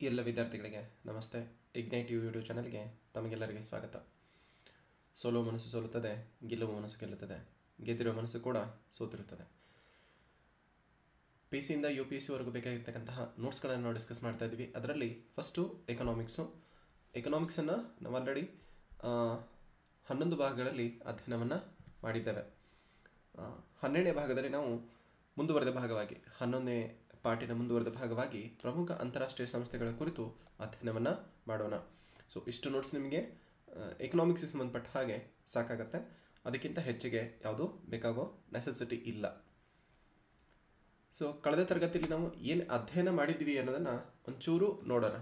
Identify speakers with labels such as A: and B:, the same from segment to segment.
A: ಎಲ್ಲ ವಿದ್ಯಾರ್ಥಿಗಳಿಗೆ ನಮಸ್ತೆ ಇಗ್ನೈಟಿವ್ ಯೂಟ್ಯೂಬ್ ಚಾನಲ್ಗೆ ತಮಗೆಲ್ಲರಿಗೆ ಸ್ವಾಗತ ಸೋಲುವ ಮನಸ್ಸು ಸೋಲುತ್ತದೆ ಗೆಲ್ಲುವ ಮನಸ್ಸು ಗೆಲ್ಲುತ್ತದೆ ಗೆದ್ದಿರುವ ಮನಸ್ಸು ಕೂಡ ಸೋತಿರುತ್ತದೆ ಪಿ ಸಿಯಿಂದ ಯು ಪಿ ಎಸ್ ಸಿವರೆಗೂ ಬೇಕಾಗಿರ್ತಕ್ಕಂತಹ ನೋಟ್ಸ್ಗಳನ್ನು ನಾವು ಡಿಸ್ಕಸ್ ಮಾಡ್ತಾ ಇದ್ವಿ ಅದರಲ್ಲಿ ಫಸ್ಟು ಎಕನಾಮಿಕ್ಸು ಎಕನಾಮಿಕ್ಸನ್ನು ನಾವು ಆಲ್ರೆಡಿ ಹನ್ನೊಂದು ಭಾಗಗಳಲ್ಲಿ ಅಧ್ಯಯನವನ್ನು ಮಾಡಿದ್ದೇವೆ ಆ, ಹನ್ನೆರಡನೇ ಭಾಗದಲ್ಲಿ ನಾವು ಮುಂದುವರೆದ ಭಾಗವಾಗಿ ಹನ್ನೊಂದನೇ ಪಾಠಿನ ಮುಂದುವರೆದ ಭಾಗವಾಗಿ ಪ್ರಮುಖ ಅಂತಾರಾಷ್ಟ್ರೀಯ ಸಂಸ್ಥೆಗಳ ಕುರಿತು ಅಧ್ಯಯನವನ್ನು ಮಾಡೋಣ ಸೊ ಇಷ್ಟು ನೋಟ್ಸ್ ನಿಮಗೆ ಎಕನಾಮಿಕ್ಸ್ಗೆ ಸಂಬಂಧಪಟ್ಟ ಹಾಗೆ ಸಾಕಾಗತ್ತೆ ಅದಕ್ಕಿಂತ ಹೆಚ್ಚಿಗೆ ಯಾವುದು ಬೇಕಾಗೋ ನೆಸೆಸಿಟಿ ಇಲ್ಲ ಸೊ ಕಳೆದ ತರಗತಿಯಲ್ಲಿ ನಾವು ಏನು ಅಧ್ಯಯನ ಮಾಡಿದ್ವಿ ಅನ್ನೋದನ್ನು ಒಂಚೂರು ನೋಡೋಣ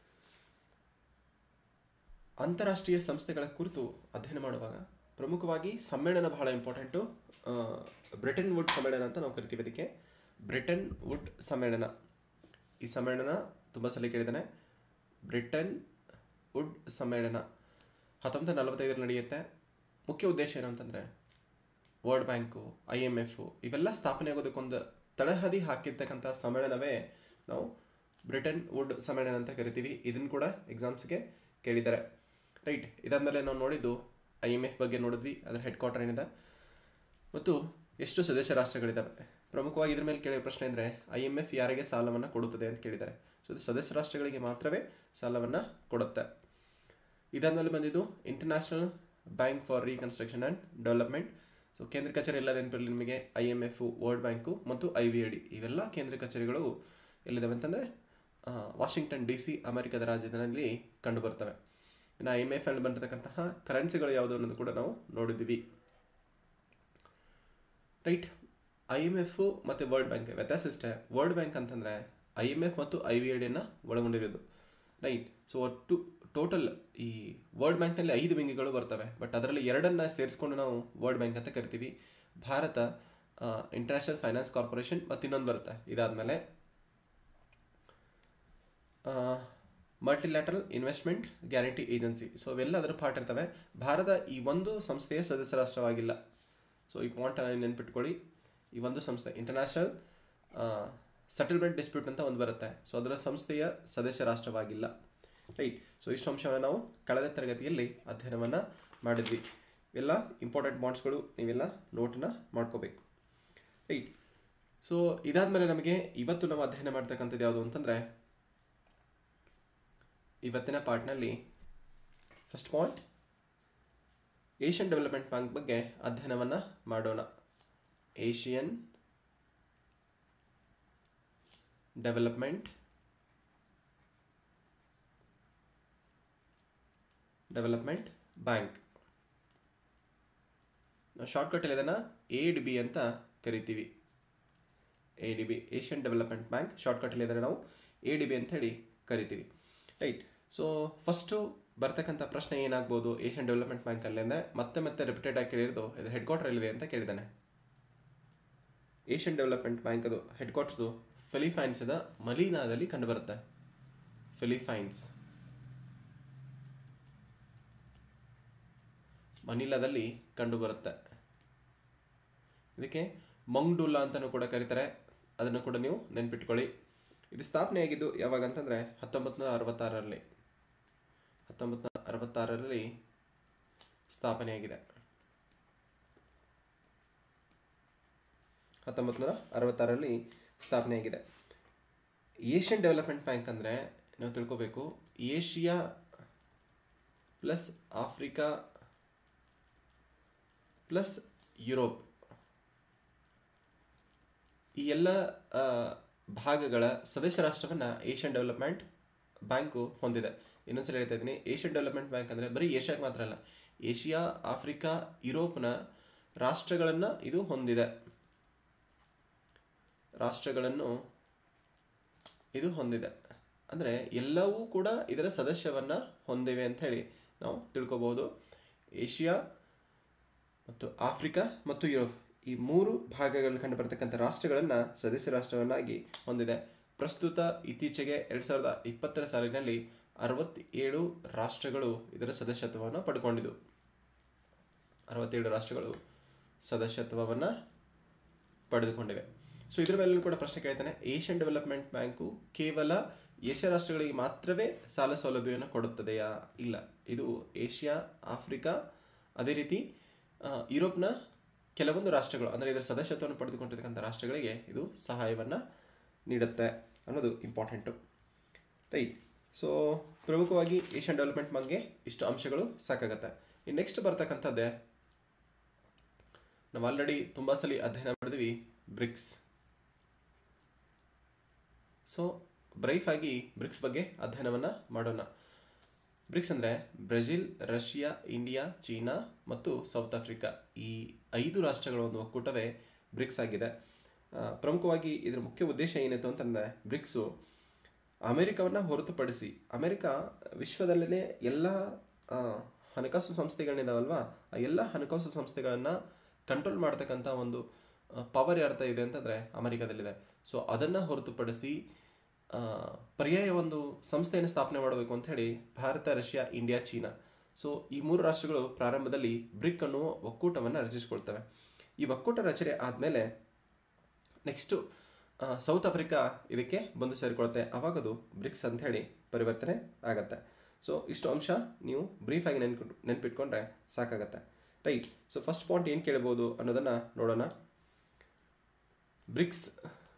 A: ಅಂತಾರಾಷ್ಟ್ರೀಯ ಸಂಸ್ಥೆಗಳ ಕುರಿತು ಅಧ್ಯಯನ ಮಾಡುವಾಗ ಪ್ರಮುಖವಾಗಿ ಸಮ್ಮೇಳನ ಬಹಳ ಇಂಪಾರ್ಟೆಂಟು ಬ್ರಿಟನ್ ವುಡ್ ಸಮ್ಮೇಳನ ಅಂತ ನಾವು ಕರಿತೀವಿ ಅದಕ್ಕೆ ಬ್ರಿಟನ್ ವುಡ್ ಸಮ್ಮೇಳನ ಈ ಸಮ್ಮೇಳನ ತುಂಬ ಸಲ ಕೇಳಿದ್ದಾನೆ ಬ್ರಿಟನ್ ವುಡ್ ಸಮ್ಮೇಳನ ಹತ್ತೊಂಬತ್ತು ನಲವತ್ತೈದರಲ್ಲಿ ನಡೆಯುತ್ತೆ ಮುಖ್ಯ ಉದ್ದೇಶ ಏನು ಅಂತಂದರೆ world bank I M F ಇವೆಲ್ಲ ಸ್ಥಾಪನೆ ಆಗೋದಕ್ಕೊಂದು ತಳಹದಿ ಹಾಕಿರ್ತಕ್ಕಂಥ ಸಮ್ಮೇಳನವೇ ನಾವು ಬ್ರಿಟನ್ ವುಡ್ ಸಮ್ಮೇಳನ ಅಂತ ಕರಿತೀವಿ ಇದನ್ನು ಕೂಡ ಎಕ್ಸಾಮ್ಸ್ಗೆ ಕೇಳಿದ್ದಾರೆ ರೈಟ್ ಇದಾದಮೇಲೆ ನಾವು ನೋಡಿದ್ದು ಐ ಎಮ್ ಎಫ್ ಬಗ್ಗೆ ನೋಡಿದ್ವಿ ಅದರ ಹೆಡ್ ಕ್ವಾರ್ಟರ್ ಏನಿದೆ ಮತ್ತು ಎಷ್ಟು ಸದಸ್ಯ ರಾಷ್ಟ್ರಗಳಿದ್ದಾವೆ ಪ್ರಮುಖವಾಗಿ ಇದ್ರ ಮೇಲೆ ಕೇಳಿದ ಪ್ರಶ್ನೆ ಅಂದರೆ ಐ ಎಮ್ ಎಫ್ ಯಾರಿಗೆ ಸಾಲವನ್ನು ಕೊಡುತ್ತದೆ ಅಂತ ಕೇಳಿದ್ದಾರೆ ಸೊ ಇದು ಸದಸ್ಯ ರಾಷ್ಟ್ರಗಳಿಗೆ ಮಾತ್ರವೇ ಸಾಲವನ್ನು ಕೊಡುತ್ತೆ ಇದಾದ್ಮೇಲೆ ಬಂದಿದ್ದು international bank for reconstruction and development so ಕೇಂದ್ರ ಕಚೇರಿ ಎಲ್ಲ ನೆನಪಿರಲಿ ನಿಮಗೆ I M F world bank ಮತ್ತು ಐ ವಿ ಡಿ ಇವೆಲ್ಲ ಕೇಂದ್ರ ಕಚೇರಿಗಳು ಎಲ್ಲಿದ್ದಾವೆ ಅಂತಂದರೆ ವಾಷಿಂಗ್ಟನ್ ಡಿ ಸಿ ಅಮೆರಿಕದ ರಾಜಧಾನಿಯಲ್ಲಿ ಕಂಡುಬರ್ತವೆ ಇನ್ನು ಐ ಎಮ್ ಎಫ್ ಅಲ್ಲಿ ಬಂದಿರತಕ್ಕಂತಹ ಕರೆನ್ಸಿಗಳು ಯಾವುದು ಅನ್ನೋದು ಕೂಡ ನಾವು ನೋಡಿದ್ವಿ ರೈಟ್ ಐ ಎಮ್ ಎಫ್ ಮತ್ತು ವರ್ಲ್ಡ್ ಬ್ಯಾಂಕ್ ವ್ಯತ್ಯಾಸ ಇಷ್ಟೇ ವರ್ಲ್ಡ್ ಬ್ಯಾಂಕ್ ಅಂತಂದರೆ ಐ ಎಮ್ ಎಫ್ ಮತ್ತು ಐ ವಿ ಡಿಯನ್ನು ಒಳಗೊಂಡಿರೋದು ರೈಟ್ ಸೊ ಒಟ್ಟು ಟೋಟಲ್ ಈ ವರ್ಲ್ಡ್ ಬ್ಯಾಂಕ್ನಲ್ಲಿ ಐದು ವಿಂಗ್ಗಳು ಬರ್ತವೆ ಬಟ್ ಅದರಲ್ಲಿ ಎರಡನ್ನು ಸೇರಿಸ್ಕೊಂಡು ನಾವು ವರ್ಲ್ಡ್ ಬ್ಯಾಂಕ್ ಅಂತ ಕರಿತೀವಿ ಭಾರತ ಇಂಟರ್ನ್ಯಾಷನಲ್ ಫೈನಾನ್ಸ್ ಕಾರ್ಪೊರೇಷನ್ ಮತ್ತು ಇನ್ನೊಂದು ಬರುತ್ತೆ ಇದಾದಮೇಲೆ multilateral investment guarantee agency so ಅವೆಲ್ಲ ಅದರ ಪಾರ್ಟ್ ಇರ್ತವೆ ಭಾರತ ಈ ಒಂದು ಸಂಸ್ಥೆಯ ಸದಸ್ಯ ರಾಷ್ಟ್ರವಾಗಿಲ್ಲ ಸೊ ಈ ಪಾಯಿಂಟ್ ನೆನ್ಪಿಟ್ಕೊಳ್ಳಿ ಈ ಒಂದು ಸಂಸ್ಥೆ ಇಂಟರ್ನ್ಯಾಷನಲ್ ಸೆಟಲ್ಮೆಂಟ್ ಡಿಸ್ಪ್ಯೂಟ್ ಅಂತ ಒಂದು ಬರುತ್ತೆ ಸೊ ಅದರ ಸಂಸ್ಥೆಯ ಸದಸ್ಯ ರಾಷ್ಟ್ರವಾಗಿಲ್ಲ ರೈಟ್ ಸೊ ಇಷ್ಟು ಅಂಶವನ್ನು ನಾವು ಕಳೆದ ತರಗತಿಯಲ್ಲಿ ಅಧ್ಯಯನವನ್ನು ಮಾಡಿದ್ವಿ ಎಲ್ಲ ಇಂಪಾರ್ಟೆಂಟ್ ಪಾಯಿಂಟ್ಸ್ಗಳು ನೀವೆಲ್ಲ ನೋಟನ್ನ ಮಾಡ್ಕೋಬೇಕು ರೈಟ್ ಸೊ ಇದಾದಮೇಲೆ ನಮಗೆ ಇವತ್ತು ನಾವು ಅಧ್ಯಯನ ಮಾಡ್ತಕ್ಕಂಥದ್ದು ಯಾವುದು ಅಂತಂದರೆ ಇವತ್ತಿನ ಪಾರ್ಟ್ನಲ್ಲಿ first point Asian development bank ಬಗ್ಗೆ ಅಧ್ಯಯನವನ್ನು ಮಾಡೋಣ ಏಷಿಯನ್ ಡೆವಲಪ್ಮೆಂಟ್ ಡೆವಲಪ್ಮೆಂಟ್ ಬ್ಯಾಂಕ್ ನಾವು ಶಾರ್ಟ್ಕಟ್ಟಲ್ಲಿ ಇದನ್ನು ಎ ಡಿ ಬಿ ಅಂತ ಕರಿತೀವಿ A D B Asian development bank ಶಾರ್ಟ್ಕಟ್ಟಲ್ಲಿ ಇದನ್ನು ನಾವು ಎ ಡಿ ಬಿ ಅಂತ ಹೇಳಿ ಕರಿತೀವಿ ರೈಟ್ ಸೊ ಫಸ್ಟು ಬರ್ತಕ್ಕಂಥ ಪ್ರಶ್ನೆ ಏನಾಗ್ಬೋದು ಏಷ್ಯನ್ ಡೆವಲಪ್ಮೆಂಟ್ ಬ್ಯಾಂಕಲ್ಲಿ ಅಂದರೆ ಮತ್ತೆ ಮತ್ತೆ ರಿಪೀಟೆಡ್ ಆಗಿ ಕೇಳಿರೋದು ಇದು ಹೆಡ್ ಕ್ವಾರ್ಟರ್ ಎಲ್ಲಿದೆ ಅಂತ ಕೇಳಿದ್ದಾನೆ ಏಷ್ಯನ್ ಡೆವಲಪ್ಮೆಂಟ್ ಬ್ಯಾಂಕ್ ಅದು ಹೆಡ್ ಕ್ವಾರ್ಟರ್ದು ಫಿಲಿಪೈನ್ಸ್ದ ಮಲೀನಾದಲ್ಲಿ ಕಂಡುಬರುತ್ತೆ ಫಿಲಿಪೈನ್ಸ್ ಮನಿಲಾದಲ್ಲಿ ಕಂಡುಬರುತ್ತೆ ಇದಕ್ಕೆ ಮಂಗ್ಡುಲ್ಲಾ ಅಂತಲೂ ಕೂಡ ಕರೀತಾರೆ ಅದನ್ನು ಕೂಡ ನೀವು ನೆನ್ಪಿಟ್ಕೊಳ್ಳಿ ಇದು ಸ್ಥಾಪನೆ ಆಗಿದ್ದು ಯಾವಾಗ ಅಂತಂದರೆ ಹತ್ತೊಂಬತ್ತು ನೂರ ಅರವತ್ತಾರರಲ್ಲಿ ಹತ್ತೊಂಬತ್ತು ನೂರ ಅರವತ್ತಾರರಲ್ಲಿ ಸ್ಥಾಪನೆಯಾಗಿದೆ ಹತ್ತೊಂಬತ್ತು ನೂರ ಅರವತ್ತಾರರಲ್ಲಿ ಸ್ಥಾಪನೆಯಾಗಿದೆ ಏಷ್ಯನ್ ಡೆವಲಪ್ಮೆಂಟ್ ಬ್ಯಾಂಕ್ ಅಂದರೆ ನಾವು ತಿಳ್ಕೊಬೇಕು Asia plus Africa plus Europe ಈ ಎಲ್ಲ ಆ, ಭಾಗಗಳ ಸದಸ್ಯ ರಾಷ್ಟ್ರವನ್ನು ಏಷ್ಯನ್ ಡೆವಲಪ್ಮೆಂಟ್ ಬ್ಯಾಂಕು ಹೊಂದಿದೆ ಇನ್ನೊಂದ್ಸಲ ಹೇಳ್ತಾ ಇದ್ದೀನಿ ಏಷ್ಯನ್ ಡೆವಲಪ್ಮೆಂಟ್ ಬ್ಯಾಂಕ್ ಅಂದರೆ ಬರೀ ಏಷ್ಯಾಕ್ಕೆ ಮಾತ್ರ ಅಲ್ಲ ಏಷ್ಯಾ ಆಫ್ರಿಕಾ ಯುರೋಪ್ನ ರಾಷ್ಟ್ರಗಳನ್ನು ಇದು ಹೊಂದಿದೆ ರಾಷ್ಟ್ರಗಳನ್ನು ಇದು ಹೊಂದಿದೆ ಅಂದರೆ ಎಲ್ಲವೂ ಕೂಡ ಇದರ ಸದಸ್ಯವನ್ನು ಹೊಂದಿವೆ ಅಂತ ಹೇಳಿ ನಾವು ತಿಳ್ಕೊಬಹುದು ಏಷ್ಯಾ ಮತ್ತು ಆಫ್ರಿಕಾ ಮತ್ತು ಯುರೋಪ್ ಈ ಮೂರು ಭಾಗಗಳಲ್ಲಿ ಕಂಡುಬರ್ತಕ್ಕಂಥ ರಾಷ್ಟ್ರಗಳನ್ನು ಸದಸ್ಯ ರಾಷ್ಟ್ರವನ್ನಾಗಿ ಹೊಂದಿದೆ ಪ್ರಸ್ತುತ ಇತ್ತೀಚೆಗೆ ಎರಡು ಸಾವಿರದ ಇಪ್ಪತ್ತರ ಸಾಲಿನಲ್ಲಿ ಅರವತ್ತೇಳು ರಾಷ್ಟ್ರಗಳು ಇದರ ಸದಸ್ಯತ್ವವನ್ನು ಪಡ್ಕೊಂಡಿದ್ದವು ಅರವತ್ತೇಳು ರಾಷ್ಟ್ರಗಳು ಸದಸ್ಯತ್ವವನ್ನು ಪಡೆದುಕೊಂಡಿವೆ ಸೊ ಇದ್ರ ಮೇಲೆ ಕೂಡ ಪ್ರಶ್ನೆ ಕೇಳ್ತಾನೆ ಏಷ್ಯನ್ ಡೆವಲಪ್ಮೆಂಟ್ ಬ್ಯಾಂಕು ಕೇವಲ ಏಷ್ಯಾ ರಾಷ್ಟ್ರಗಳಿಗೆ ಮಾತ್ರವೇ ಸಾಲ ಸೌಲಭ್ಯವನ್ನು ಕೊಡುತ್ತದೆಯಾ ಇಲ್ಲ ಇದು ಏಷ್ಯಾ ಆಫ್ರಿಕಾ ಅದೇ ರೀತಿ ಆ, ಯುರೋಪ್ನ ಕೆಲವೊಂದು ರಾಷ್ಟ್ರಗಳು ಅಂದರೆ ಇದರ ಸದಸ್ಯತ್ವವನ್ನು ಪಡೆದುಕೊಂಡಿರ್ತಕ್ಕಂಥ ರಾಷ್ಟ್ರಗಳಿಗೆ ಇದು ಸಹಾಯವನ್ನು ನೀಡುತ್ತೆ ಅನ್ನೋದು ಇಂಪಾರ್ಟೆಂಟು ರೈಟ್ ಸೊ ಪ್ರಮುಖವಾಗಿ ಏಷ್ಯನ್ ಡೆವಲಪ್ಮೆಂಟ್ ಬಗ್ಗೆ ಇಷ್ಟು ಅಂಶಗಳು ಸಾಕಾಗತ್ತೆ ಇನ್ನು ನೆಕ್ಸ್ಟ್ ಬರ್ತಕ್ಕಂಥದ್ದೇ ನಾವು ಆಲ್ರೆಡಿ ತುಂಬ ಸಲ ಅಧ್ಯಯನ ಮಾಡಿದ್ವಿ ಬ್ರಿಕ್ಸ್ ಸೊ ಬ್ರೈಫ್ ಆಗಿ ಬ್ರಿಕ್ಸ್ ಬಗ್ಗೆ ಅಧ್ಯಯನವನ್ನು ಮಾಡೋಣ ಬ್ರಿಕ್ಸ್ ಅಂದರೆ ಬ್ರೆಜಿಲ್ ರಷ್ಯಾ ಇಂಡಿಯಾ ಚೀನಾ ಮತ್ತು ಸೌತ್ ಆಫ್ರಿಕಾ ಈ ಐದು ರಾಷ್ಟ್ರಗಳ ಒಂದು ಒಕ್ಕೂಟವೇ ಬ್ರಿಕ್ಸ್ ಆಗಿದೆ ಆ, ಪ್ರಮುಖವಾಗಿ ಇದರ ಮುಖ್ಯ ಉದ್ದೇಶ ಏನಿತ್ತು ಅಂತಂದರೆ ಬ್ರಿಕ್ಸು ಅಮೆರಿಕವನ್ನು ಹೊರತುಪಡಿಸಿ ಅಮೆರಿಕ ವಿಶ್ವದಲ್ಲೇ ಎಲ್ಲ ಆ, ಹಣಕಾಸು ಸಂಸ್ಥೆಗಳಿದಾವಲ್ವಾ ಆ ಎಲ್ಲ ಹಣಕಾಸು ಸಂಸ್ಥೆಗಳನ್ನು ಕಂಟ್ರೋಲ್ ಮಾಡ್ತಕ್ಕಂಥ ಒಂದು ಪವರ್ ಯಾರ್ತ ಇದೆ ಅಂತಂದರೆ ಅಮೆರಿಕದಲ್ಲಿದೆ ಸೊ ಅದನ್ನು ಹೊರತುಪಡಿಸಿ ಆ, ಪರ್ಯಾಯ ಒಂದು ಸಂಸ್ಥೆಯನ್ನು ಸ್ಥಾಪನೆ ಮಾಡಬೇಕು ಅಂತ ಹೇಳಿ Bharat Russia India China so ಈ ಮೂರು ರಾಷ್ಟ್ರಗಳು ಪ್ರಾರಂಭದಲ್ಲಿ ಬ್ರಿಕ್ ಅನ್ನುವ ಒಕ್ಕೂಟವನ್ನು ರಚಿಸಿಕೊಳ್ತವೆ ಈ ಒಕ್ಕೂಟ ರಚನೆ ಆದಮೇಲೆ ನೆಕ್ಸ್ಟು ಸೌತ್ ಆಫ್ರಿಕಾ ಇದಕ್ಕೆ ಬಂದು ಸೇರಿಕೊಳ್ಳುತ್ತೆ ಅವಾಗದು ಬ್ರಿಕ್ಸ್ ಅಂತ ಹೇಳಿ ಪರಿವರ್ತನೆ ಆಗತ್ತೆ ಸೊ ಇಷ್ಟು ಅಂಶ ನೀವು ಬ್ರೀಫಾಗಿ ನೆನ್ಕೊಂಡು ನೆನ್ಪಿಟ್ಕೊಂಡ್ರೆ ಸಾಕಾಗತ್ತೆ ರೈಟ್ ಸೊ ಫಸ್ಟ್ ಪಾಯಿಂಟ್ ಏನು ಕೇಳ್ಬೋದು ಅನ್ನೋದನ್ನು ನೋಡೋಣ ಬ್ರಿಕ್ಸ್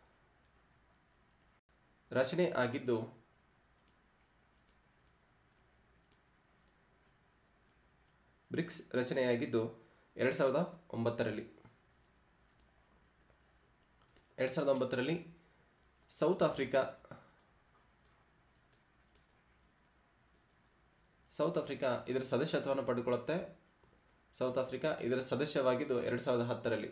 A: ರಚನೆ ಆಗಿದ್ದು ಬ್ರಿಕ್ಸ್ ರಚನೆಯಾಗಿದ್ದು ಎರಡು ಸಾವಿರದ ಒಂಬತ್ತರಲ್ಲಿ ಎರಡು ಸಾವಿರದ ಒಂಬತ್ತರಲ್ಲಿ ಸೌತ್ ಆಫ್ರಿಕಾ ಸೌತ್ ಆಫ್ರಿಕಾ ಇದರ ಸದಸ್ಯತ್ವವನ್ನು ಪಡೆದುಕೊಳ್ಳುತ್ತೆ ಸೌತ್ ಆಫ್ರಿಕಾ ಇದರ ಸದಸ್ಯವಾಗಿದ್ದು ಎರಡು ಸಾವಿರದ ಹತ್ತರಲ್ಲಿ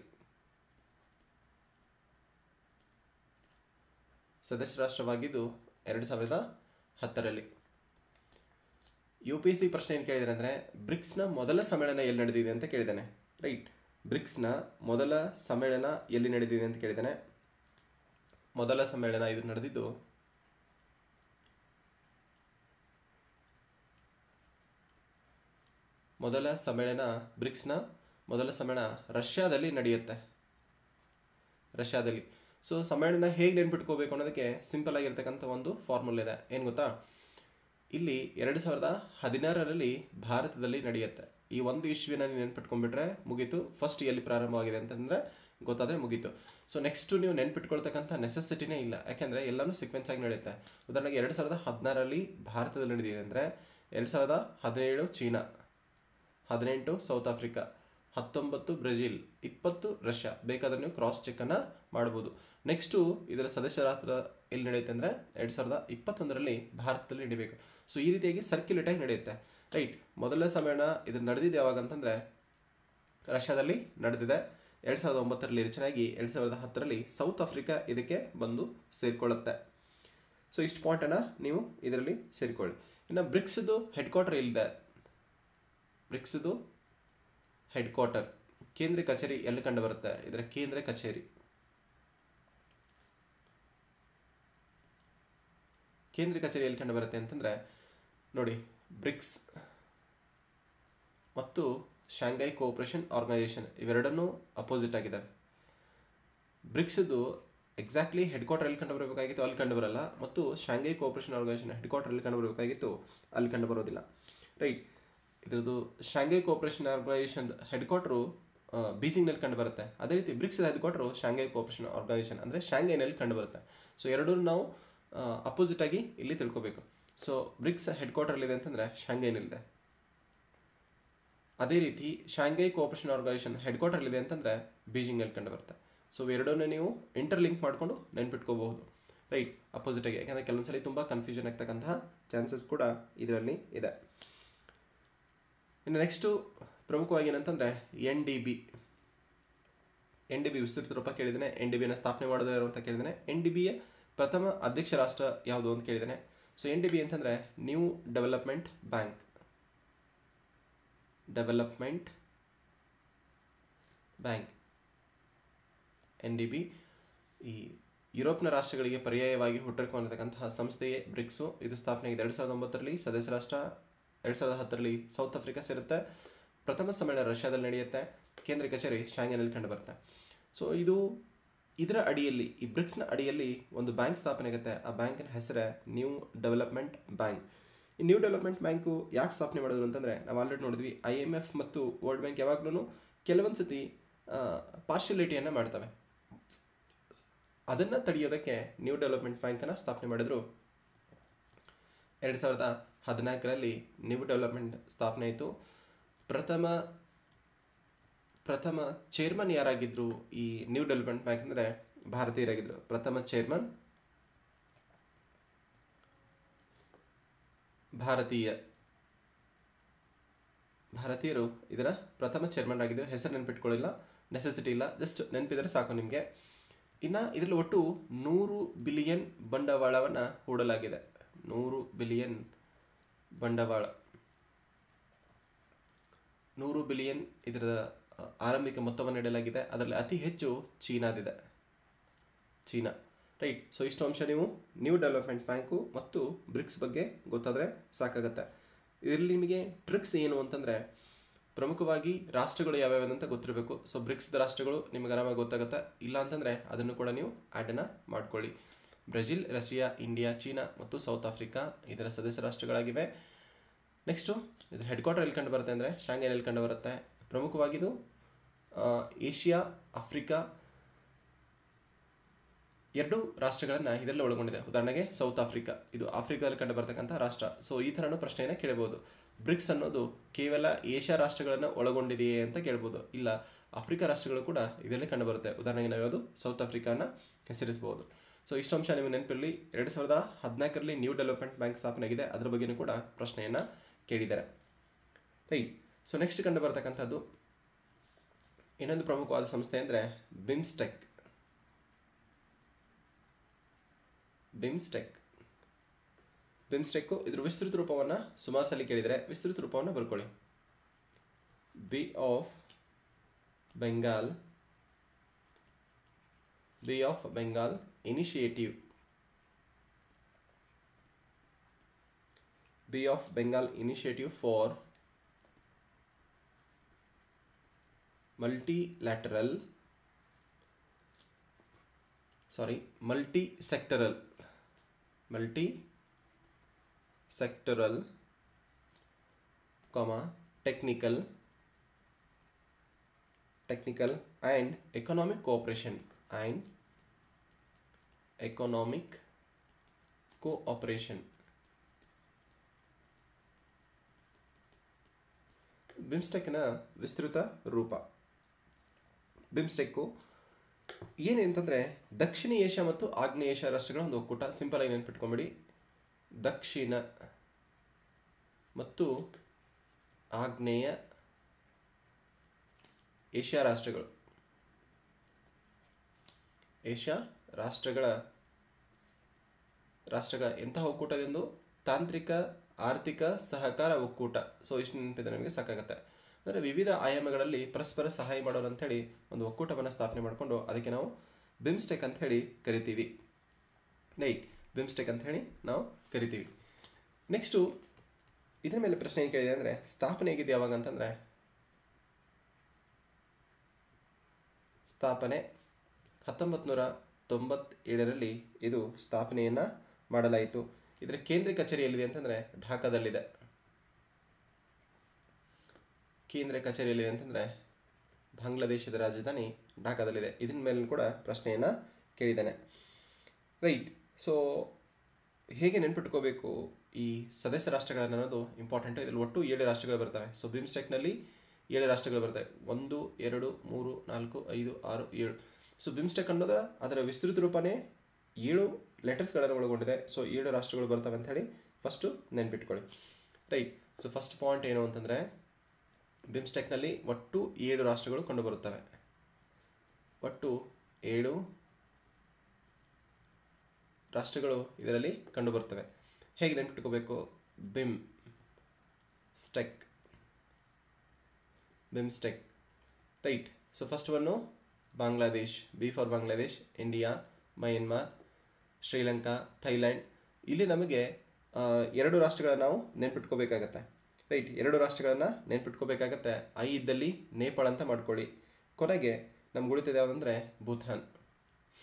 A: ಸದಸ್ಯ ರಾಷ್ಟ್ರವಾಗಿದ್ದು ಎರಡು ಸಾವಿರದ ಹತ್ತರಲ್ಲಿ ಯು ಪಿ ಸಿ ಪ್ರಶ್ನೆ ಏನು ಕೇಳಿದರೆ ಅಂದರೆ ಬ್ರಿಕ್ಸ್ನ ಮೊದಲ ಸಮ್ಮೇಳನ ಎಲ್ಲಿ ನಡೆದಿದೆ ಅಂತ ಕೇಳಿದ್ದಾನೆ ರೈಟ್ ಬ್ರಿಕ್ಸ್ನ ಮೊದಲ ಸಮ್ಮೇಳನ ಎಲ್ಲಿ ನಡೆದಿದೆ ಅಂತ ಕೇಳಿದ್ದಾನೆ ಮೊದಲ ಸಮ್ಮೇಳನ ಇದು ನಡೆದಿದ್ದು ಮೊದಲ ಸಮ್ಮೇಳನ ಬ್ರಿಕ್ಸ್ನ ಮೊದಲ ಸಮ್ಮೇಳನ ರಷ್ಯಾದಲ್ಲಿ ನಡೆಯುತ್ತೆ ರಷ್ಯಾದಲ್ಲಿ ಸೊ ಸಮ್ಮೇಳನ ಹೇಗೆ ನೆನ್ಪಿಟ್ಕೋಬೇಕು ಅನ್ನೋದಕ್ಕೆ ಸಿಂಪಲ್ ಆಗಿರ್ತಕ್ಕಂಥ ಒಂದು ಫಾರ್ಮುಲ್ ಇದೆ ಏನು ಗೊತ್ತಾ ಇಲ್ಲಿ ಎರಡು ಸಾವಿರದ ಹದಿನಾರರಲ್ಲಿ ಭಾರತದಲ್ಲಿ ನಡೆಯುತ್ತೆ ಈ ಒಂದು ಇಶ್ವಿನ ನೀವು ನೆನ್ಪಿಟ್ಕೊಂಡ್ಬಿಟ್ರೆ ಮುಗೀತು ಫಸ್ಟ್ ಎಲ್ಲಿ ಪ್ರಾರಂಭವಾಗಿದೆ ಅಂತಂದರೆ ಗೊತ್ತಾದರೆ ಮುಗೀತು ಸೊ ನೆಕ್ಸ್ಟ್ ನೀವು ನೆನ್ಪಿಟ್ಕೊಳ್ತಕ್ಕಂಥ ನೆಸೆಸಿಟಿನೇ ಇಲ್ಲ ಯಾಕೆಂದರೆ ಎಲ್ಲನೂ ಸೀಕ್ವೆನ್ಸ್ ಆಗಿ ನಡೆಯುತ್ತೆ ಉದಾಹರಣೆಗೆ ಎರಡು ಸಾವಿರದ ಹದಿನಾರರಲ್ಲಿ ಭಾರತದಲ್ಲಿ ನಡೆದಿದೆ ಅಂದರೆ ಎರಡು ಸಾವಿರದ ಹದಿನೇಳು ಚೀನಾ ಹದಿನೆಂಟು ಸೌತ್ ಆಫ್ರಿಕಾ ಹತ್ತೊಂಬತ್ತು ಬ್ರೆಜಿಲ್ ಇಪ್ಪತ್ತು ರಷ್ಯಾ ಬೇಕಾದ್ರೆ ನೀವು ಕ್ರಾಸ್ ಚೆಕ್ಕನ್ನು ಮಾಡ್ಬೋದು ನೆಕ್ಸ್ಟು ಇದರ ಸದಸ್ಯ ರಾಷ್ಟ್ರ ಎಲ್ಲಿ ನಡೆಯುತ್ತೆ ಅಂದರೆ ಎರಡು ಸಾವಿರದ ಇಪ್ಪತ್ತೊಂದರಲ್ಲಿ ಭಾರತದಲ್ಲಿ ನಡಿಬೇಕು ಸೊ ಈ ರೀತಿಯಾಗಿ ಸರ್ಕ್ಯುಲೇಟ್ ಆಗಿ ನಡೆಯುತ್ತೆ ರೈಟ್ ಮೊದಲನೇ ಸಮ್ಮೇಳನ ಇದು ನಡೆದಿದ್ದು ಯಾವಾಗ ಅಂತಂದರೆ ರಷ್ಯಾದಲ್ಲಿ ನಡೆದಿದೆ ಎರಡು ಸಾವಿರದ ಒಂಬತ್ತರಲ್ಲಿ ರಚನೆಯಾಗಿ ಎರಡು ಸಾವಿರದ ಹತ್ತರಲ್ಲಿ ಸೌತ್ ಆಫ್ರಿಕಾ ಇದಕ್ಕೆ ಬಂದು ಸೇರಿಕೊಳ್ಳುತ್ತೆ ಸೊ ಇಷ್ಟು ಪಾಯಿಂಟನ್ನು ನೀವು ಇದರಲ್ಲಿ ಸೇರಿಕೊಳ್ಳಿ ಇನ್ನು ಬ್ರಿಕ್ಸ್ದು ಹೆಡ್ ಕ್ವಾರ್ಟರ್ ಇಲ್ಲಿದೆ ಬ್ರಿಕ್ಸ್ದು ಹೆಡ್ ಕ್ವಾರ್ಟರ್ ಕೇಂದ್ರ ಕಚೇರಿ ಎಲ್ಲಿ ಕಂಡು ಬರುತ್ತೆ ಇದರ ಕೇಂದ್ರ ಕಚೇರಿ ಕೇಂದ್ರ ಕಚೇರಿ ಎಲ್ಲಿ ಕಂಡು ಬರುತ್ತೆ ಅಂತಂದರೆ ನೋಡಿ ಬ್ರಿಕ್ಸ್ ಮತ್ತು ಶಾಂಘೈ ಕೋಆಪರೇಷನ್ ಆರ್ಗನೈಸೇಷನ್ ಇವೆರಡನ್ನೂ ಅಪೋಸಿಟ್ ಆಗಿದ್ದಾವೆ ಬ್ರಿಕ್ಸ್ದು ಎಕ್ಸಾಕ್ಟ್ಲಿ ಹೆಡ್ ಕ್ವಾರ್ಟರ್ ಎಲ್ಲಿ ಕಂಡು ಬರಬೇಕಾಗಿತ್ತು ಅಲ್ಲಿ ಕಂಡು ಬರಲ್ಲ ಮತ್ತು Shanghai cooperation organisation headquarter ಎಲ್ಲಿ ಕಂಡು ಬರಬೇಕಾಗಿತ್ತು ಅಲ್ಲಿ ಕಂಡು ಬರೋದಿಲ್ಲ ರೈಟ್ ಇದ್ರದ್ದು Shanghai cooperation organisation headquarter ಬೀಜಿಂಗ್ನಲ್ಲಿ ಕಂಡು ಬರುತ್ತೆ ಅದೇ ರೀತಿ BRICS headquarter Shanghai cooperation organisation ಅಂದರೆ ಶಾಂಘೈನಲ್ಲಿ ಕಂಡು ಬರುತ್ತೆ ಸೊ ಎರಡೂ ನಾವು ಅಪೋಸಿಟ್ ಆಗಿ ಇಲ್ಲಿ ತಿಳ್ಕೊಬೇಕು ಸೊ ಬ್ರಿಕ್ಸ್ ಹೆಡ್ ಕ್ವಾರ್ಟರ್ಲಿದೆ ಅಂತಂದರೆ ಶಾಂಘೈನಲ್ಲಿದೆ ಅದೇ ರೀತಿ ಶಾಂಘೈ ಕೋಆಪರೇಷನ್ ಆರ್ಗನೈಸೇಷನ್ ಹೆಡ್ ಕ್ವಾರ್ಟರ್ಲಿದೆ ಅಂತಂದರೆ ಬೀಜಿಂಗ್ನಲ್ಲಿ ಕಂಡು ಬರುತ್ತೆ ಸೊ ಎರಡನ್ನೂ ನೀವು ಇಂಟರ್ಲಿಂಕ್ ಮಾಡಿಕೊಂಡು ನೆನ್ಪಿಟ್ಕೋಬಹುದು ರೈಟ್ ಅಪೋಸಿಟ್ ಆಗಿ ಯಾಕಂದರೆ ಕೆಲವೊಂದ್ಸಲಿ ತುಂಬ ಕನ್ಫ್ಯೂಷನ್ ಆಗ್ತಕ್ಕಂತಹ ಚಾನ್ಸಸ್ ಕೂಡ ಇದರಲ್ಲಿ ಇದೆ ಇನ್ನು ನೆಕ್ಸ್ಟು ಪ್ರಮುಖವಾಗಿ ಏನಂತಂದರೆ N D B N D B ವಿಸ್ತೃತ ರೂಪ ಕೇಳಿದ್ದೇನೆ ಎನ್ ಡಿ ಬಿಯನ್ನು ಸ್ಥಾಪನೆ ಮಾಡೋದು ಯಾರು ಅಂತ ಕೇಳಿದ್ದೇನೆ ಎನ್ ಡಿ ಬಿಯ ಪ್ರಥಮ ಅಧ್ಯಕ್ಷ ರಾಷ್ಟ್ರ ಯಾವುದು ಅಂತ ಕೇಳಿದ್ದೇನೆ ಸೊ ಎನ್ ಡಿ ಬಿ ಅಂತಂದರೆ new development bank development bank N D B ಈ ಯುರೋಪ್ನ ರಾಷ್ಟ್ರಗಳಿಗೆ ಪರ್ಯಾಯವಾಗಿ ಹುಟ್ಟುಕೊಂಡಿರ್ತಕ್ಕಂತಹ ಸಂಸ್ಥೆಯೇ ಬ್ರಿಕ್ಸು ಇದು ಸ್ಥಾಪನೆ ಆಗಿದೆ ಎರಡು ಸಾವಿರದ ಒಂಬತ್ತರಲ್ಲಿ ಸದಸ್ಯ ರಾಷ್ಟ್ರ ಎರಡು ಸಾವಿರದ ಹತ್ತರಲ್ಲಿ ಸೌತ್ ಆಫ್ರಿಕಾ ಸೇರುತ್ತೆ ಪ್ರಥಮ ಸಮ್ಮೇಳನ ರಷ್ಯಾದಲ್ಲಿ ನಡೆಯುತ್ತೆ ಕೇಂದ್ರ ಕಚೇರಿ ಶಾಂಘೈನಲ್ಲಿ ಕಂಡು ಬರುತ್ತೆ ಸೊ ಇದು ಇದರ ಅಡಿಯಲ್ಲಿ ಈ ಬ್ರಿಕ್ಸ್ನ ಅಡಿಯಲ್ಲಿ ಒಂದು ಬ್ಯಾಂಕ್ ಸ್ಥಾಪನೆ ಆಗುತ್ತೆ ಆ ಬ್ಯಾಂಕಿನ ಹೆಸರೇ ನ್ಯೂ ಡೆವಲಪ್ಮೆಂಟ್ ಬ್ಯಾಂಕ್ ಈ ನ್ಯೂ ಡೆವಲಪ್ಮೆಂಟ್ ಬ್ಯಾಂಕು ಯಾಕೆ ಸ್ಥಾಪನೆ ಮಾಡಿದ್ರು ಅಂತಂದರೆ ನಾವು ಆಲ್ರೆಡಿ ನೋಡಿದ್ವಿ ಐ ಎಮ್ ಎಫ್ ಮತ್ತು ವರ್ಲ್ಡ್ ಬ್ಯಾಂಕ್ ಯಾವಾಗಲೂ ಕೆಲವೊಂದು ಸತಿ ಪಾರ್ಶಿಯಲಿಟಿಯನ್ನು ಮಾಡ್ತವೆ ಅದನ್ನು ತಡೆಯೋದಕ್ಕೆ ನ್ಯೂ ಡೆವಲಪ್ಮೆಂಟ್ ಬ್ಯಾಂಕನ್ನು ಸ್ಥಾಪನೆ ಮಾಡಿದ್ರು ಎರಡು ಸಾವಿರದ ಹದಿನಾಲ್ಕರಲ್ಲಿ ನ್ಯೂ ಡೆವಲಪ್ಮೆಂಟ್ ಸ್ಥಾಪನೆ ಆಯಿತು ಪ್ರಥಮ ಪ್ರಥಮ ಚೇರ್ಮನ್ ಯಾರಾಗಿದ್ದರು ಈ ನ್ಯೂ ಡೆವಲಪ್ಮೆಂಟ್ ಬ್ಯಾಂಕ್ ಅಂದರೆ ಭಾರತೀಯರಾಗಿದ್ದರು ಪ್ರಥಮ ಚೇರ್ಮನ್ ಭಾರತೀಯ ಭಾರತೀಯರು ಇದರ ಪ್ರಥಮ ಚೇರ್ಮನ್ ಆಗಿದ್ದು ಹೆಸರು ನೆನಪಿಟ್ಕೊಳ್ಳಿಲ್ಲ ನೆಸೆಸಿಟಿ ಇಲ್ಲ ಜಸ್ಟ್ ನೆನಪಿದರೆ ಸಾಕು ನಿಮಗೆ ಇನ್ನು ಇದರಲ್ಲಿ ಒಟ್ಟು ನೂರು ಬಿಲಿಯನ್ ಬಂಡವಾಳವನ್ನು ಹೂಡಲಾಗಿದೆ ನೂರು ಬಿಲಿಯನ್ ಬಂಡವಾಳ ನೂರು ಬಿಲಿಯನ್ ಇದರ ಆರಂಭಿಕ ಮೊತ್ತವನ್ನು ನೀಡಲಾಗಿದೆ ಅದರಲ್ಲಿ ಅತಿ ಹೆಚ್ಚು ಚೀನಾದಿದೆ ಚೀನಾ ರೈಟ್ ಸೊ ಇಷ್ಟು ಅಂಶ ನೀವು ನ್ಯೂ ಡೆವಲಪ್ಮೆಂಟ್ ಬ್ಯಾಂಕು ಮತ್ತು ಬ್ರಿಕ್ಸ್ ಬಗ್ಗೆ ಗೊತ್ತಾದರೆ ಸಾಕಾಗತ್ತೆ ಇದರಲ್ಲಿ ನಿಮಗೆ ಟ್ರಿಕ್ಸ್ ಏನು ಅಂತಂದರೆ ಪ್ರಮುಖವಾಗಿ ರಾಷ್ಟ್ರಗಳು ಯಾವ್ಯಾವ ಅಂತ ಗೊತ್ತಿರಬೇಕು ಸೊ ಬ್ರಿಕ್ಸ್ ರಾಷ್ಟ್ರಗಳು ನಿಮಗೆ ಆರಾಮಾಗಿ ಗೊತ್ತಾಗುತ್ತೆ ಇಲ್ಲ ಅಂತಂದರೆ ಅದನ್ನು ಕೂಡ ನೀವು ಆ್ಯಡನ್ನು ಮಾಡ್ಕೊಳ್ಳಿ ಬ್ರೆಜಿಲ್ ರಷ್ಯಾ ಇಂಡಿಯಾ ಚೀನಾ ಮತ್ತು ಸೌತ್ ಆಫ್ರಿಕಾ ಇದರ ಸದಸ್ಯ ರಾಷ್ಟ್ರಗಳಾಗಿವೆ ನೆಕ್ಸ್ಟು ಇದ್ರ ಹೆಡ್ ಕ್ವಾರ್ಟರ್ ಎಲ್ಲಿ ಕಂಡು ಬರುತ್ತೆ ಅಂದರೆ ಶಾಂಘೈನಲ್ಲಿ ಕಂಡು ಬರುತ್ತೆ ಪ್ರಮುಖವಾಗಿದು ಏಷ್ಯಾ ಆಫ್ರಿಕಾ ಎರಡು ರಾಷ್ಟ್ರಗಳನ್ನು ಇದರಲ್ಲಿ ಒಳಗೊಂಡಿದೆ ಉದಾಹರಣೆಗೆ ಸೌತ್ ಆಫ್ರಿಕಾ ಇದು ಆಫ್ರಿಕಾದಲ್ಲಿ ಕಂಡು ಬರ್ತಕ್ಕಂಥ ರಾಷ್ಟ್ರ ಸೊ ಈ ಥರನೂ ಪ್ರಶ್ನೆಯನ್ನು ಕೇಳಬಹುದು ಬ್ರಿಕ್ಸ್ ಅನ್ನೋದು ಕೇವಲ ಏಷ್ಯಾ ರಾಷ್ಟ್ರಗಳನ್ನು ಒಳಗೊಂಡಿದೆಯೇ ಅಂತ ಕೇಳ್ಬೋದು ಇಲ್ಲ ಆಫ್ರಿಕಾ ರಾಷ್ಟ್ರಗಳು ಕೂಡ ಇದರಲ್ಲಿ ಕಂಡುಬರುತ್ತೆ ಉದಾಹರಣೆಗೆ ನಾವು ಯಾವುದು ಸೌತ್ ಆಫ್ರಿಕಾನ ಹೆಸರಿಸಬಹುದು ಸೊ ಇಷ್ಟು ಅಂಶ ನೀವು ನೆನಪಿರಲಿ ಎರಡು ಸಾವಿರದ ಹದಿನಾಲ್ಕರಲ್ಲಿ ನ್ಯೂ ಡೆವಲಪ್ಮೆಂಟ್ ಬ್ಯಾಂಕ್ ಸ್ಥಾಪನೆ ಆಗಿದೆ ಅದರ ಬಗ್ಗೆಯೂ ಕೂಡ ಪ್ರಶ್ನೆಯನ್ನು ಕೇಳಿದ್ದಾರೆ ರೈಟ್ ಸೊ ನೆಕ್ಸ್ಟ್ ಕಂಡು ಬರ್ತಕ್ಕಂಥದ್ದು ಇನ್ನೊಂದು ಪ್ರಮುಖವಾದ ಸಂಸ್ಥೆ ಅಂದರೆ ಬಿಮ್ಸ್ಟೆಕ್ ಬಿಮ್ಸ್ಟೆಕ್ ಬಿಮ್ಸ್ಟೆಕ್ಕು ಇದ್ರ ವಿಸ್ತೃತ ರೂಪವನ್ನು ಸುಮಾರು ಸಲ ಕೇಳಿದರೆ ವಿಸ್ತೃತ ರೂಪವನ್ನು ಬರ್ಕೊಳ್ಳಿ bay of Bengal bay of Bengal initiative bay of Bengal initiative for multilateral sorry multi sectoral multi sectoral comma technical technical and economic cooperation and economic cooperation ಬಿಮ್ಸ್ಟೆಕ್ನ ವಿಸ್ತೃತ ರೂಪ ಬಿಮ್ಸ್ಟೆಕ್ಕು ಏನು ಅಂತಂದರೆ ದಕ್ಷಿಣ ಏಷ್ಯಾ ಮತ್ತು ಆಗ್ನೇಯ ಏಷ್ಯಾ ರಾಷ್ಟ್ರಗಳ ಒಂದು ಒಕ್ಕೂಟ ಸಿಂಪಲ್ ಆಗಿ ನೆನ್ಪಿಟ್ಕೊಂಬಿಡಿ ದಕ್ಷಿಣ ಮತ್ತು ಆಗ್ನೇಯ ಏಷ್ಯಾ ರಾಷ್ಟ್ರಗಳು ಏಷ್ಯಾ ರಾಷ್ಟ್ರಗಳ ರಾಷ್ಟ್ರಗಳ ಎಂತಹ ಒಕ್ಕೂಟದೆಂದು ತಾಂತ್ರಿಕ ಆರ್ಥಿಕ ಸಹಕಾರ ಒಕ್ಕೂಟ ಸೊ ಇಷ್ಟು ನೆನಪಿದೆ ನಮಗೆ ಸಾಕಾಗುತ್ತೆ ಅಂದರೆ ವಿವಿಧ ಆಯಾಮಗಳಲ್ಲಿ ಪರಸ್ಪರ ಸಹಾಯ ಮಾಡೋರು ಅಂಥೇಳಿ ಒಂದು ಒಕ್ಕೂಟವನ್ನು ಸ್ಥಾಪನೆ ಮಾಡಿಕೊಂಡು ಅದಕ್ಕೆ ನಾವು ಬಿಮ್ಸ್ಟೆಕ್ ಅಂತ ಹೇಳಿ ಕರಿತೀವಿ ರೈಟ್ ಬಿಮ್ಸ್ಟೆಕ್ ಅಂತ ಹೇಳಿ ನಾವು ಕರಿತೀವಿ ನೆಕ್ಸ್ಟು ಇದ್ರ ಮೇಲೆ ಪ್ರಶ್ನೆ ಏನು ಕೇಳಿದೆ ಅಂದರೆ ಸ್ಥಾಪನೆ ಹೇಗಿದೆ ಯಾವಾಗ ಅಂತಂದರೆ ಸ್ಥಾಪನೆ ಹತ್ತೊಂಬತ್ತು ನೂರ ತೊಂಬತ್ತೇಳರಲ್ಲಿ ಇದು ಸ್ಥಾಪನೆಯನ್ನು ಮಾಡಲಾಯಿತು ಇದರ ಕೇಂದ್ರ ಕಚೇರಿ ಎಲ್ಲಿದೆ ಅಂತಂದರೆ ಢಾಕಾದಲ್ಲಿದೆ ಕೇಂದ್ರ ಕಚೇರಿ ಎಲ್ಲಿದೆ ಅಂತಂದರೆ ಬಾಂಗ್ಲಾದೇಶದ ರಾಜಧಾನಿ ಢಾಕಾದಲ್ಲಿದೆ ಇದರ ಮೇಲೆ ಕೂಡ ಪ್ರಶ್ನೆಯನ್ನು ಕೇಳಿದ್ದಾನೆ ರೈಟ್ ಸೊ ಹೇಗೆ ನೆನ್ಪಿಟ್ಕೋಬೇಕು ಈ ಸದಸ್ಯ ರಾಷ್ಟ್ರಗಳನ್ನು ಅನ್ನೋದು ಇಂಪಾರ್ಟೆಂಟು ಇದರಲ್ಲಿ ಒಟ್ಟು ಏಳು ರಾಷ್ಟ್ರಗಳು ಬರ್ತವೆ ಸೊ ಬಿಮ್ಸ್ಟೆಕ್ನಲ್ಲಿ ಏಳು ರಾಷ್ಟ್ರಗಳು ಬರ್ತವೆ ಒಂದು ಎರಡು ಮೂರು ನಾಲ್ಕು ಐದು ಆರು ಏಳು ಸೊ ಬಿಮ್ಸ್ಟೆಕ್ ಅನ್ನೋದು ಅದರ ವಿಸ್ತೃತ ರೂಪನೇ ಏಳು ಲೆಟರ್ಸ್ಗಳನ್ನು ಒಳಗೊಂಡಿದೆ ಸೊ ಏಳು ರಾಷ್ಟ್ರಗಳು ಬರ್ತವೆ ಅಂತ ಹೇಳಿ ಫಸ್ಟು ನೆನ್ಪಿಟ್ಕೊಳ್ಳಿ ರೈಟ್ ಸೊ ಫಸ್ಟ್ ಪಾಯಿಂಟ್ ಏನು ಅಂತಂದರೆ ಬಿಮ್ಸ್ಟೆಕ್ನಲ್ಲಿ ಒಟ್ಟು ಏಳು ರಾಷ್ಟ್ರಗಳು ಕಂಡುಬರುತ್ತವೆ ಒಟ್ಟು ಏಳು ರಾಷ್ಟ್ರಗಳು ಇದರಲ್ಲಿ ಕಂಡುಬರುತ್ತವೆ ಹೇಗೆ ನೆನ್ಪಿಟ್ಕೋಬೇಕು BIMSTEC BIMSTEC right so first one Bangladesh B for Bangladesh India Myanmar Sri Lanka Thailand ಇಲ್ಲಿ ನಮಗೆ ಆ, ಎರಡು ರಾಷ್ಟ್ರಗಳನ್ನ ನಾವು ನೆನ್ಪಿಟ್ಕೋಬೇಕಾಗತ್ತೆ ರೈಟ್ ಎರಡು ರಾಷ್ಟ್ರಗಳನ್ನು ನೆನ್ಪಿಟ್ಕೋಬೇಕಾಗತ್ತೆ ಐ ಇದ್ದಲ್ಲಿ ನೇಪಾಳ ಅಂತ ಮಾಡ್ಕೊಳ್ಳಿ ಕೊನೆಗೆ ನಮ್ಗೆ ಉಳಿತದೆ ಯಾವುದಂದರೆ ಭೂತಾನ್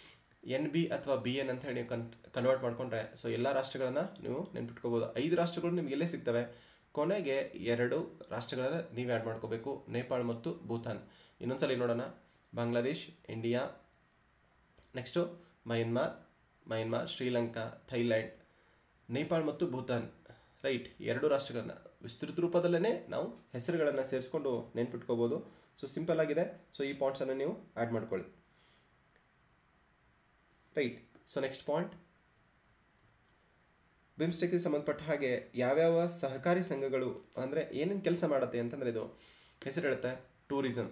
A: ಎನ್ ಬಿ ಅಥವಾ ಬಿ ಎನ್ ಅಂತ ಹೇಳಿ ನೀವು ಕನ್ ಕನ್ವರ್ಟ್ ಮಾಡ್ಕೊಂಡ್ರೆ ಸೊ ಎಲ್ಲ ರಾಷ್ಟ್ರಗಳನ್ನು ನೀವು ನೆನ್ಪಿಟ್ಕೋಬೋದು ಐದು ರಾಷ್ಟ್ರಗಳು ನಿಮ್ಗೆ ಎಲ್ಲೇ ಸಿಗ್ತವೆ ಕೊನೆಗೆ ಎರಡು ರಾಷ್ಟ್ರಗಳನ್ನ ನೀವು ಆ್ಯಡ್ ಮಾಡ್ಕೋಬೇಕು ನೇಪಾಳ ಮತ್ತು ಭೂತಾನ್ ಇನ್ನೊಂದ್ಸಲಿ ನೋಡೋಣ Bangladesh India next Myanmar Myanmar Sri Lanka Thailand Nepal ಮತ್ತು ಭೂತಾನ್ ರೈಟ್ ಎರಡು ರಾಷ್ಟ್ರಗಳನ್ನ ವಿಸ್ತೃತ ರೂಪದಲ್ಲೇ ನಾವು ಹೆಸರುಗಳನ್ನು ಸೇರಿಸ್ಕೊಂಡು ನೆನ್ಪಿಟ್ಕೋಬೋದು ಸೊ ಸಿಂಪಲ್ ಆಗಿದೆ ಸೊ ಈ ಪಾಯಿಂಟ್ಸನ್ನು ನೀವು ಆ್ಯಡ್ ಮಾಡ್ಕೊಳ್ಳಿ ರೈಟ್ ಸೊ ನೆಕ್ಸ್ಟ್ ಪಾಯಿಂಟ್ ಬಿಮ್ಸ್ಟೆಕ್ಗೆ ಸಂಬಂಧಪಟ್ಟ ಹಾಗೆ ಯಾವ್ಯಾವ ಸಹಕಾರಿ ಸಂಘಗಳು ಅಂದರೆ ಏನೇನು ಕೆಲಸ ಮಾಡುತ್ತೆ ಅಂತಂದರೆ ಇದು ಹೆಸರು ಹೇಳುತ್ತೆ ಟೂರಿಸಂ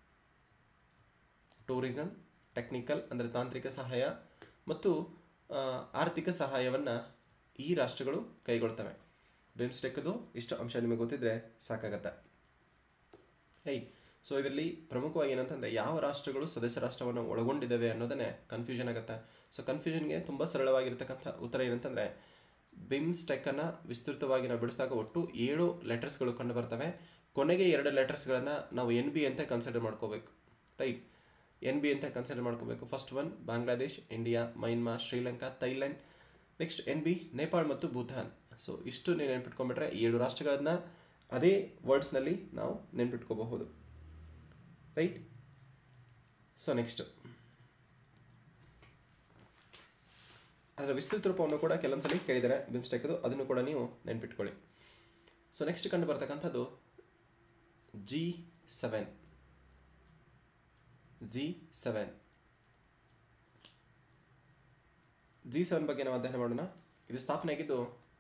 A: ಟೂರಿಸಂ ಟೆಕ್ನಿಕಲ್ ಅಂದರೆ ತಾಂತ್ರಿಕ ಸಹಾಯ ಮತ್ತು ಆ, ಆರ್ಥಿಕ ಸಹಾಯವನ್ನು ಈ ರಾಷ್ಟ್ರಗಳು ಕೈಗೊಳ್ತವೆ ಬಿಮ್ಸ್ಟೆಕ್ದು ಇಷ್ಟು ಅಂಶ ನಿಮಗೆ ಗೊತ್ತಿದ್ರೆ ಸಾಕಾಗತ್ತೆ ರೈಟ್ ಸೊ ಇದರಲ್ಲಿ ಪ್ರಮುಖವಾಗಿ ಏನಂತಂದರೆ ಯಾವ ರಾಷ್ಟ್ರಗಳು ಸದಸ್ಯ ರಾಷ್ಟ್ರವನ್ನು ಒಳಗೊಂಡಿದ್ದಾವೆ ಅನ್ನೋದನ್ನೇ ಕನ್ಫ್ಯೂಷನ್ ಆಗುತ್ತೆ ಸೊ ಕನ್ಫ್ಯೂಷನ್ಗೆ ತುಂಬ ಸರಳವಾಗಿರ್ತಕ್ಕಂಥ ಉತ್ತರ ಏನಂತಂದರೆ ಬಿಮ್ಸ್ಟೆಕ್ಕನ್ನು ವಿಸ್ತೃತವಾಗಿ ನಾವು ಬಿಡಿಸಿದಾಗ ಒಟ್ಟು ಏಳು ಲೆಟರ್ಸ್ಗಳು ಕಂಡು ಬರ್ತವೆ ಕೊನೆಗೆ ಎರಡು ಲೆಟರ್ಸ್ಗಳನ್ನು ನಾವು ಎನ್ ಬಿ ಅಂತ ಕನ್ಸಿಡರ್ ಮಾಡ್ಕೋಬೇಕು ರೈಟ್ ಎನ್ ಬಿ ಅಂತ ಕನ್ಸಿಡರ್ ಮಾಡ್ಕೋಬೇಕು first one Bangladesh India Myanmar Sri Lanka Thailand next N B Nepal ಮತ್ತು ಭೂತಾನ್ ಸೊ ಇಷ್ಟು ನೀವು ನೆನ್ಪಿಟ್ಕೊಂಡ್ಬಿಟ್ರೆ ಏಳು ರಾಷ್ಟ್ರಗಳನ್ನು ಅದೇ ವರ್ಡ್ಸ್ನಲ್ಲಿ ನಾವು ನೆನ್ಪಿಟ್ಕೋಬಹುದು ರೈಟ್ ಸೊ ನೆಕ್ಸ್ಟ್ ಅದರ ವಿಸ್ತೃತ ರೂಪವನ್ನು ಕೂಡ ಕೆಲವೊಂದ್ಸಲಿ ಕೇಳಿದ್ದಾರೆ ಬಿಮ್ಸ್ಟೆಕ್ದು ಅದನ್ನು ಕೂಡ ನೀವು ನೆನ್ಪಿಟ್ಕೊಳ್ಳಿ ಸೊ ನೆಕ್ಸ್ಟ್ ಕಂಡು ಬರ್ತಕ್ಕಂಥದ್ದು G seven G seven G seven ಬಗ್ಗೆ ನಾವು ಅಧ್ಯಯನ ಮಾಡೋಣ ಇದು ಸ್ಥಾಪನೆ ಆಗಿದ್ದು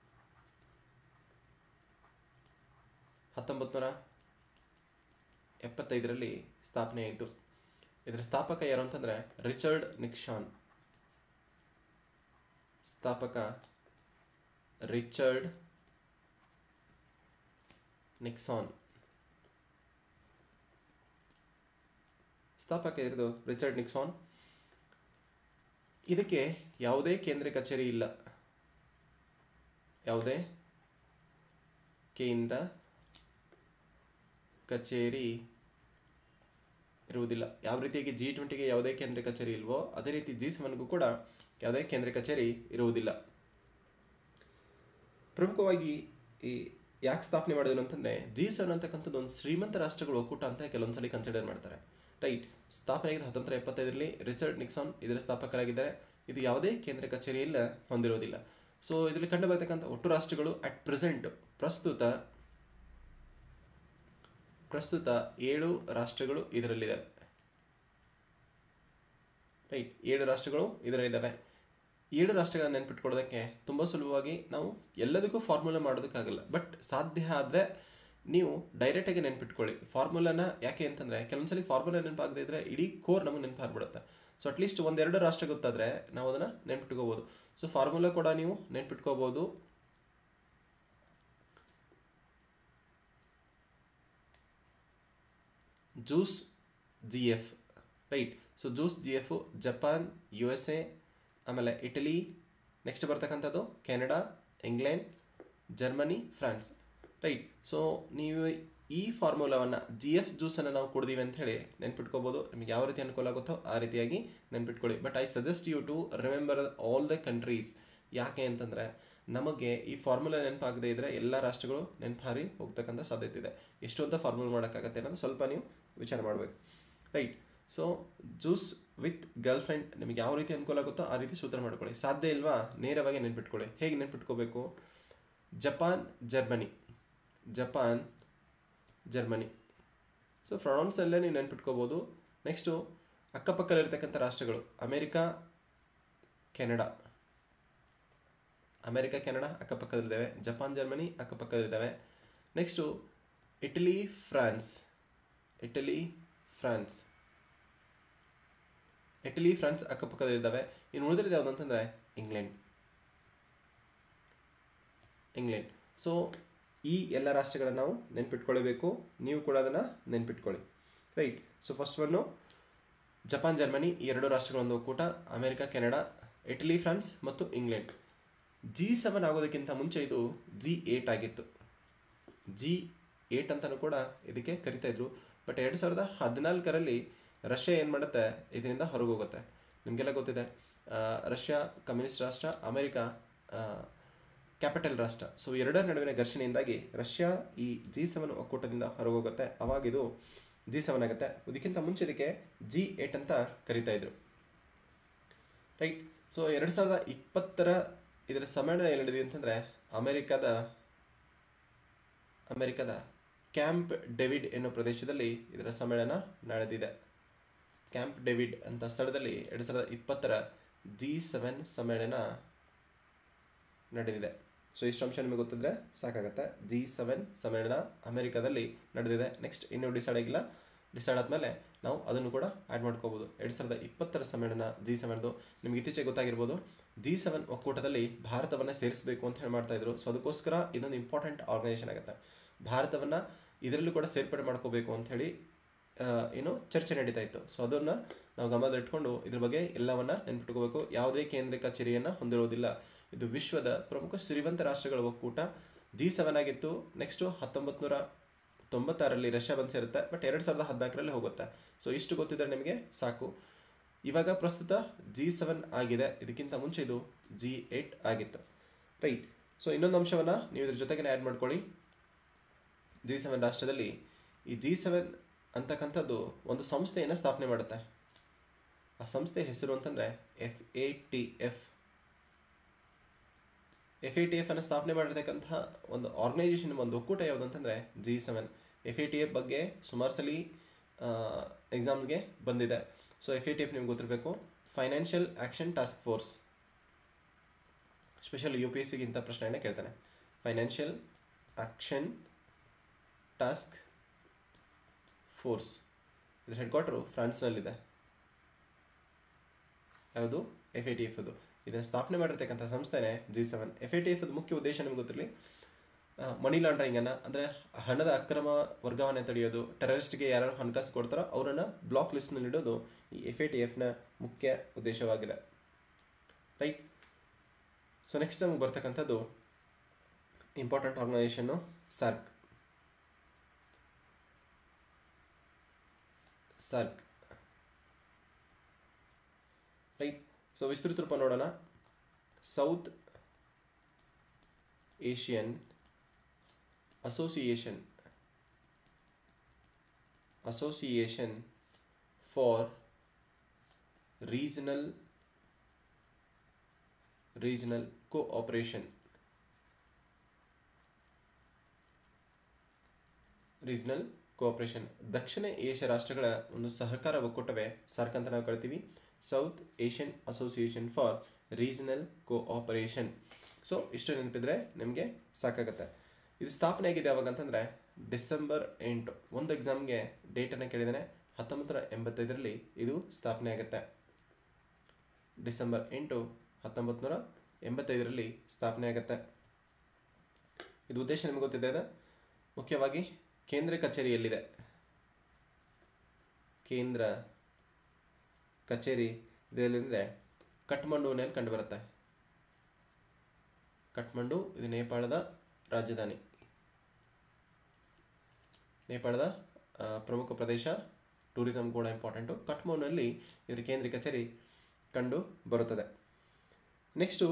A: ಹತ್ತೊಂಬತ್ತು ನೂರ ಎಪ್ಪತ್ತೈದರಲ್ಲಿ ಸ್ಥಾಪನೆ ಆಯಿತು ಇದರ ಸ್ಥಾಪಕ ಯಾರು ಅಂತಂದರೆ ರಿಚರ್ಡ್ ನಿಕ್ಶಾನ್ ಸ್ಥಾಪಕ ರಿಚರ್ಡ್ ನಿಕ್ಸಾನ್ ಸ್ಥಾಪಕ ಇರೋದು ರಿಚರ್ಡ್ ನಿಕ್ಸಾನ್ ಇದಕ್ಕೆ ಯಾವುದೇ ಕೇಂದ್ರ ಕಚೇರಿ ಇಲ್ಲ ಯಾವುದೇ ಕೇಂದ್ರ ಕಚೇರಿ ಇರುವುದಿಲ್ಲ ಯಾವ ರೀತಿಯಾಗಿ ಜಿ ಟ್ವೆಂಟಿಗೆ ಯಾವುದೇ ಕೇಂದ್ರ ಕಚೇರಿ ಇಲ್ವೋ ಅದೇ ರೀತಿ ಜಿ ಸೆವೆನ್ಗೂ ಕೂಡ ಯಾವುದೇ ಕೇಂದ್ರ ಕಚೇರಿ ಇರುವುದಿಲ್ಲ ಪ್ರಮುಖವಾಗಿ ಈ ಯಾಕೆ ಸ್ಥಾಪನೆ ಮಾಡಿದ್ರು ಅಂತಂದರೆ ಜಿ ಸೆವೆನ್ ಅಂತಕ್ಕಂಥದ್ದು ಒಂದು ಶ್ರೀಮಂತ ರಾಷ್ಟ್ರಗಳು ಒಕ್ಕೂಟ ಅಂತ ಕೆಲವೊಂದ್ಸಲಿ ಕನ್ಸಿಡರ್ ಮಾಡ್ತಾರೆ ರೈಟ್ ಸ್ಥಾಪನೆ ಆಗಿದ್ದು ಹತ್ತೊಂಬತ್ತು ಎಪ್ಪತ್ತೈದರಲ್ಲಿ ರಿಚರ್ಡ್ ನಿಕ್ಸಾನ್ ಇದರ ಸ್ಥಾಪಕರಾಗಿದ್ದಾರೆ ಇದು ಯಾವುದೇ ಕೇಂದ್ರ ಕಚೇರಿಯಿಲ್ಲ ಹೊಂದಿರುವುದಿಲ್ಲ ಸೊ ಇದರಲ್ಲಿ ಕಂಡು ಬರ್ತಕ್ಕಂಥ ಒಟ್ಟು ರಾಷ್ಟ್ರಗಳು ಅಟ್ ಪ್ರೆಸೆಂಟ್ ಪ್ರಸ್ತುತ ಪ್ರಸ್ತುತ ಏಳು ರಾಷ್ಟ್ರಗಳು ಇದರಲ್ಲಿದೆ ರೈಟ್ ಏಳು ರಾಷ್ಟ್ರಗಳು ಇದರಲ್ಲಿದ್ದಾವೆ ಏಳು ರಾಷ್ಟ್ರಗಳನ್ನ ನೆನ್ಪಿಟ್ಕೊಳ್ಳೋದಕ್ಕೆ ತುಂಬ ಸುಲಭವಾಗಿ ನಾವು ಎಲ್ಲದಕ್ಕೂ ಫಾರ್ಮುಲಾ ಮಾಡೋದಕ್ಕಾಗಲ್ಲ ಬಟ್ ಸಾಧ್ಯ ಆದರೆ ನೀವು ಡೈರೆಕ್ಟಾಗಿ ನೆನ್ಪಿಟ್ಕೊಳ್ಳಿ ಫಾರ್ಮುಲಾನ ಯಾಕೆ ಅಂತಂದರೆ ಕೆಲವೊಂದ್ಸಲಿ ಫಾರ್ಮುಲಾ ನೆನಪಾಗದೇ ಇದ್ದರೆ ಇಡೀ ಕೋರ್ ನಮಗೆ ನೆನಪಾಗ್ಬಿಡುತ್ತೆ ಸೊ ಅಟ್ಲೀಸ್ಟ್ ಒಂದೆರಡು ರಾಷ್ಟ್ರ ಗೊತ್ತಾದರೆ ನಾವು ಅದನ್ನು ನೆನ್ಪಿಟ್ಕೋಬೋದು ಸೊ ಫಾರ್ಮುಲಾ ಕೂಡ ನೀವು ನೆನ್ಪಿಟ್ಕೋಬೋದು juice G F right so juice G F Japan U S A ಆಮೇಲೆ ಇಟಲಿ ನೆಕ್ಸ್ಟ್ ಬರ್ತಕ್ಕಂಥದ್ದು Canada England Germany France right so ನೀವು ಈ ಫಾರ್ಮುಲಾವನ್ನು ಜಿ ಎಫ್ ಜ್ಯೂಸನ್ನು ನಾವು ಕುಡ್ದೀವಿ ಅಂತ ಹೇಳಿ ನೆನ್ಪಿಟ್ಕೋಬೋದು ನಿಮಗೆ ಯಾವ ರೀತಿ ಅನುಕೂಲ ಆಗುತ್ತೋ ಆ ರೀತಿಯಾಗಿ ನೆನ್ಪಿಟ್ಕೊಳ್ಳಿ but I suggest you to remember all the countries ಯಾಕೆ ಅಂತಂದರೆ ನಮಗೆ ಈ ಫಾರ್ಮುಲಾ ನೆನಪಾಗದೇ ಇದ್ದರೆ ಎಲ್ಲ ರಾಷ್ಟ್ರಗಳು ನೆನಪಾರಿ ಹೋಗ್ತಕ್ಕಂಥ ಸಾಧ್ಯತೆ ಇದೆ ಎಷ್ಟು ಅಂತ ಫಾರ್ಮುಲಾ ಮಾಡೋಕ್ಕಾಗತ್ತೆ ಅನ್ನೋದು ಸ್ವಲ್ಪ ನೀವು ವಿಚಾರ ಮಾಡಬೇಕು right so juice with girlfriend ನಿಮಗೆ ಯಾವ ರೀತಿ ಅನುಕೂಲ ಆಗುತ್ತೋ ಆ ರೀತಿ ಸೂತ್ರ ಮಾಡ್ಕೊಳ್ಳಿ ಸಾಧ್ಯ ಇಲ್ವಾ ನೇರವಾಗಿ ನೆನ್ಪಿಟ್ಕೊಳ್ಳಿ ಹೇಗೆ ನೆನ್ಪಿಟ್ಕೋಬೇಕು Japan Germany Japan Germany so ಫ್ರಾನ್ಸಲ್ಲೇ ನೀವು ನೆನ್ಪಿಟ್ಕೋಬೋದು ನೆಕ್ಸ್ಟು ಅಕ್ಕಪಕ್ಕದಲ್ಲಿರ್ತಕ್ಕಂಥ ರಾಷ್ಟ್ರಗಳು ಅಮೇರಿಕಾ ಕೆನಡಾ ಅಮೇರಿಕಾ ಕೆನಡಾ ಅಕ್ಕಪಕ್ಕದಲ್ಲಿದ್ದಾವೆ ಜಪಾನ್ ಜರ್ಮನಿ ಅಕ್ಕಪಕ್ಕದಲ್ಲಿದ್ದಾವೆ next Italy France Italy France Italy France ಅಕ್ಕಪಕ್ಕದಲ್ಲಿದ್ದಾವೆ ಇನ್ನು ಉಳಿದಿರೋದು ಯಾವುದು ಅಂತಂದರೆ ಇಂಗ್ಲೆಂಡ್ ಇಂಗ್ಲೆಂಡ್ ಸೊ ಈ ಎಲ್ಲ ರಾಷ್ಟ್ರಗಳನ್ನು ನಾವು ನೆನ್ಪಿಟ್ಕೊಳ್ಬೇಕು ನೀವು ಕೂಡ ಅದನ್ನು ನೆನ್ಪಿಟ್ಕೊಳ್ಳಿ right so first one Japan Germany ಈ ಎರಡು ರಾಷ್ಟ್ರಗಳೊಂದು ಒಕ್ಕೂಟ ಅಮೆರಿಕ ಕೆನಡಾ ಇಟಲಿ ಫ್ರಾನ್ಸ್ ಮತ್ತು ಇಂಗ್ಲೆಂಡ್ ಜಿ ಸೆವೆನ್ ಆಗೋದಕ್ಕಿಂತ ಮುಂಚೆ ಇದು ಜಿ ಏಟ್ ಆಗಿತ್ತು ಜಿ ಏಟ್ ಅಂತಲೂ ಕೂಡ ಇದಕ್ಕೆ ಕರಿತಾ ಇದ್ರು ಬಟ್ ಎರಡು ಸಾವಿರದ ಹದಿನಾಲ್ಕರಲ್ಲಿ ರಷ್ಯಾ ಏನು ಮಾಡುತ್ತೆ ಇದರಿಂದ ಹೊರಗೆ ಹೋಗುತ್ತೆ ನಿಮಗೆಲ್ಲ ಗೊತ್ತಿದೆ ರಷ್ಯಾ ಕಮ್ಯುನಿಸ್ಟ್ ರಾಷ್ಟ್ರ ಅಮೆರಿಕ ಕ್ಯಾಪಿಟಲ್ ರಾಷ್ಟ್ರ ಸೊ ಎರಡರ ನಡುವಿನ ಘರ್ಷಣೆಯಿಂದಾಗಿ ರಷ್ಯಾ ಈ ಜಿ ಸೆವೆನ್ ಒಕ್ಕೂಟದಿಂದ ಹೊರಗೋಗುತ್ತೆ ಅವಾಗ ಇದು ಜಿ ಸೆವೆನ್ ಆಗುತ್ತೆ ಇದಕ್ಕಿಂತ ಮುಂಚೆ ಇದಕ್ಕೆ ಜಿ ಏಟ್ ಅಂತ ಕರಿತಾ ಇದ್ರು ರೈಟ್ ಸೊ ಎರಡು ಸಾವಿರದ ಇಪ್ಪತ್ತರ ಇದರ ಸಮ್ಮೇಳನ ಎಲ್ಲಿ ನಡೆದಿದೆ ಅಂತಂದರೆ ಅಮೆರಿಕದ ಅಮೆರಿಕದ ಕ್ಯಾಂಪ್ ಡೆವಿಡ್ ಎನ್ನೋ ಪ್ರದೇಶದಲ್ಲಿ ಇದರ ಸಮ್ಮೇಳನ ನಡೆದಿದೆ ಕ್ಯಾಂಪ್ ಡೆವಿಡ್ ಅಂತ ಸ್ಥಳದಲ್ಲಿ ಎರಡು ಸಾವಿರದ ಇಪ್ಪತ್ತರ ಜಿ ಸೆವೆನ್ ಸಮ್ಮೇಳನ ನಡೆದಿದೆ ಸೊ ಇಷ್ಟು ಅಂಶ ನಿಮಗೆ ಗೊತ್ತಿದ್ರೆ ಸಾಕಾಗತ್ತೆ ಜಿ ಸೆವೆನ್ ಸಮ್ಮೇಳನ ಅಮೆರಿಕದಲ್ಲಿ ನಡೆದಿದೆ ನೆಕ್ಸ್ಟ್ ಇನ್ನೂ ಡಿಸೈಡ್ ಆಗಿಲ್ಲ ಡಿಸೈಡ್ ಆದಮೇಲೆ ನಾವು ಅದನ್ನು ಕೂಡ ಆ್ಯಡ್ ಮಾಡ್ಕೋಬೋದು ಎರಡು ಸಾವಿರದ ಇಪ್ಪತ್ತರ ಸಮ್ಮೇಳನ ಜಿ ಸೆವೆನ್ದು ನಿಮ್ಗೆ ಇತ್ತೀಚೆಗೆ ಗೊತ್ತಾಗಿರ್ಬೋದು ಜಿ ಸೆವೆನ್ ಒಕ್ಕೂಟದಲ್ಲಿ ಭಾರತವನ್ನು ಸೇರಿಸಬೇಕು ಅಂತ ಹೇಳಿ ಮಾಡ್ತಾ ಇದ್ರು ಸೊ ಅದಕ್ಕೋಸ್ಕರ ಇದೊಂದು ಇಂಪಾರ್ಟೆಂಟ್ ಆರ್ಗನೈಸೇಷನ್ ಆಗುತ್ತೆ ಭಾರತವನ್ನು ಇದರಲ್ಲೂ ಕೂಡ ಸೇರ್ಪಡೆ ಮಾಡ್ಕೋಬೇಕು ಅಂತ ಹೇಳಿ ಏನು ಚರ್ಚೆ ನಡೀತಾ ಇತ್ತು ಸೊ ಅದನ್ನು ನಾವು ಗಮನದಲ್ಲಿಟ್ಕೊಂಡು ಇದ್ರ ಬಗ್ಗೆ ಎಲ್ಲವನ್ನ ನೆನ್ಪಿಟ್ಕೋಬೇಕು ಯಾವುದೇ ಕೇಂದ್ರ ಕಚೇರಿಯನ್ನು ಹೊಂದಿರೋದಿಲ್ಲ ಇದು ವಿಶ್ವದ ಪ್ರಮುಖ ಶ್ರೀಮಂತ ರಾಷ್ಟ್ರಗಳ ಒಕ್ಕೂಟ ಜಿ ಸೆವೆನ್ ಆಗಿತ್ತು ನೆಕ್ಸ್ಟು ಹತ್ತೊಂಬತ್ತು ನೂರ ತೊಂಬತ್ತಾರಲ್ಲಿ ರಷ್ಯಾ ಬಂದು ಸೇರುತ್ತೆ ಬಟ್ ಎರಡು ಸಾವಿರದ ಹದಿನಾಲ್ಕರಲ್ಲಿ ಹೋಗುತ್ತೆ ಸೊ ಇಷ್ಟು ಗೊತ್ತಿದ್ರೆ ನಿಮಗೆ ಸಾಕು ಇವಾಗ ಪ್ರಸ್ತುತ ಜಿ ಸೆವೆನ್ ಆಗಿದೆ ಇದಕ್ಕಿಂತ ಮುಂಚೆ ಇದು ಜಿ ಏಟ್ ಆಗಿತ್ತು ರೈಟ್ ಸೊ ಇನ್ನೊಂದು ಅಂಶವನ್ನು ನೀವು ಇದ್ರ ಜೊತೆಗೆ ಆ್ಯಡ್ ಮಾಡ್ಕೊಳ್ಳಿ ಜಿ ಸೆವೆನ್ ರಾಷ್ಟ್ರದಲ್ಲಿ ಈ ಜಿ ಸೆವೆನ್ ಅಂತಕ್ಕಂಥದ್ದು ಒಂದು ಸಂಸ್ಥೆಯನ್ನು ಸ್ಥಾಪನೆ ಮಾಡುತ್ತೆ ಆ ಸಂಸ್ಥೆ ಹೆಸರು ಅಂತಂದರೆ F A T F F A T F ಅನ್ನು ಸ್ಥಾಪನೆ ಮಾಡಿರ್ತಕ್ಕಂತಹ ಒಂದು ಆರ್ಗನೈಸೇಷನ್ ಒಂದು ಒಕ್ಕೂಟ ಯಾವುದು ಅಂತಂದರೆ G seven F A T F ಬಗ್ಗೆ ಸುಮಾರು ಸಲ ಎಕ್ಸಾಮ್ಸ್ಗೆ ಬಂದಿದೆ so F A T F ನಿಮ್ಗೆ ಗೊತ್ತಿರಬೇಕು financial action task force special U P S ಸಿಗಿಂತ ಪ್ರಶ್ನೆಯನ್ನು ಕೇಳ್ತಾನೆ ಫೈನಾನ್ಷಿಯಲ್ ಆ್ಯಕ್ಷನ್ ಟಾಸ್ಕ್ ಫೋರ್ಸ್ ಇದ್ರ ಹೆಡ್ ಕ್ವಾರ್ಟರು ಫ್ರಾನ್ಸ್ನಲ್ಲಿದೆ ಯಾವುದು ಎಫ್ ಎ ಟಿ ಎಫ್ ಅದು ಇದನ್ನು ಸ್ಥಾಪನೆ ಮಾಡಿರ್ತಕ್ಕಂಥ ಸಂಸ್ಥೆನೇ G seven F A T F ಮುಖ್ಯ ಉದ್ದೇಶ ನಿಮ್ಗೆ ಗೊತ್ತಿರಲಿ ಮನಿ ಲಾಂಡ್ರಿಂಗನ್ನು ಅಂದರೆ ಹಣದ ಅಕ್ರಮ ವರ್ಗಾವಣೆ ತಡೆಯೋದು ಟೆರರಿಸ್ಟ್ಗೆ ಯಾರು ಹಣಕಾಸು ಕೊಡ್ತಾರೋ ಅವರನ್ನು ಬ್ಲಾಕ್ ಲಿಸ್ಟ್ನಲ್ಲಿ ಇಡೋದು ಈ ಎಫ್ ಎ ಟಿ ಎಫ್ನ ಮುಖ್ಯ ಉದ್ದೇಶವಾಗಿದೆ ರೈಟ್ ಸೊ ನೆಕ್ಸ್ಟ್ ನಮಗೆ ಬರ್ತಕ್ಕಂಥದ್ದು important organisation SAARC SAARC right so ವಿಸ್ತೃತ ರೂಪ ನೋಡೋಣ south Asian association association for regional regional cooperation regional cooperation ದಕ್ಷಿಣ ಏಷ್ಯಾ ರಾಷ್ಟ್ರಗಳ ಒಂದು ಸಹಕಾರ ಒಕ್ಕೂಟವೇ ಸಾರ್ಕ್ ಅಂತ ನಾವು ಕರಿತೀವಿ south Asian association for regional cooperation so ಇಷ್ಟು ನೆನಪಿದ್ರೆ ನಿಮಗೆ ಸಾಕಾಗುತ್ತೆ ಇದು ಸ್ಥಾಪನೆ ಆಗಿದೆ ಯಾವಾಗ ಅಂತಂದರೆ ಡಿಸೆಂಬರ್ ಎಂಟು ಒಂದು ಎಕ್ಸಾಮ್ಗೆ ಡೇಟನ್ನು ಕೇಳಿದ್ದಾನೆ ಹತ್ತೊಂಬತ್ತು ನೂರ ಎಂಬತ್ತೈದರಲ್ಲಿ ಇದು ಸ್ಥಾಪನೆ ಆಗುತ್ತೆ ಡಿಸೆಂಬರ್ ಎಂಟು ಹತ್ತೊಂಬತ್ತು ನೂರ ಎಂಬತ್ತೈದರಲ್ಲಿ ಸ್ಥಾಪನೆ ಆಗುತ್ತೆ ಇದು ಉದ್ದೇಶ ನಿಮಗೆ ಗೊತ್ತಿದೆ ಮುಖ್ಯವಾಗಿ ಕೇಂದ್ರ ಕಚೇರಿ ಎಲ್ಲಿದೆ ಕೇಂದ್ರ ಕಚೇರಿ ಇದೆಲ್ಲಿಂದರೆ ಕಠ್ಮಂಡುವಿನಲ್ಲಿ ಕಂಡುಬರುತ್ತೆ ಕಠ್ಮಂಡು ಇದು ನೇಪಾಳದ ರಾಜಧಾನಿ ನೇಪಾಳದ ಪ್ರಮುಖ ಪ್ರದೇಶ ಟೂರಿಸಂ ಕೂಡ ಇಂಪಾರ್ಟೆಂಟು ಕಠ್ಮಂಡುನಲ್ಲಿ ಇದರ ಕೇಂದ್ರ ಕಚೇರಿ ಕಂಡು ಬರುತ್ತದೆ ನೆಕ್ಸ್ಟು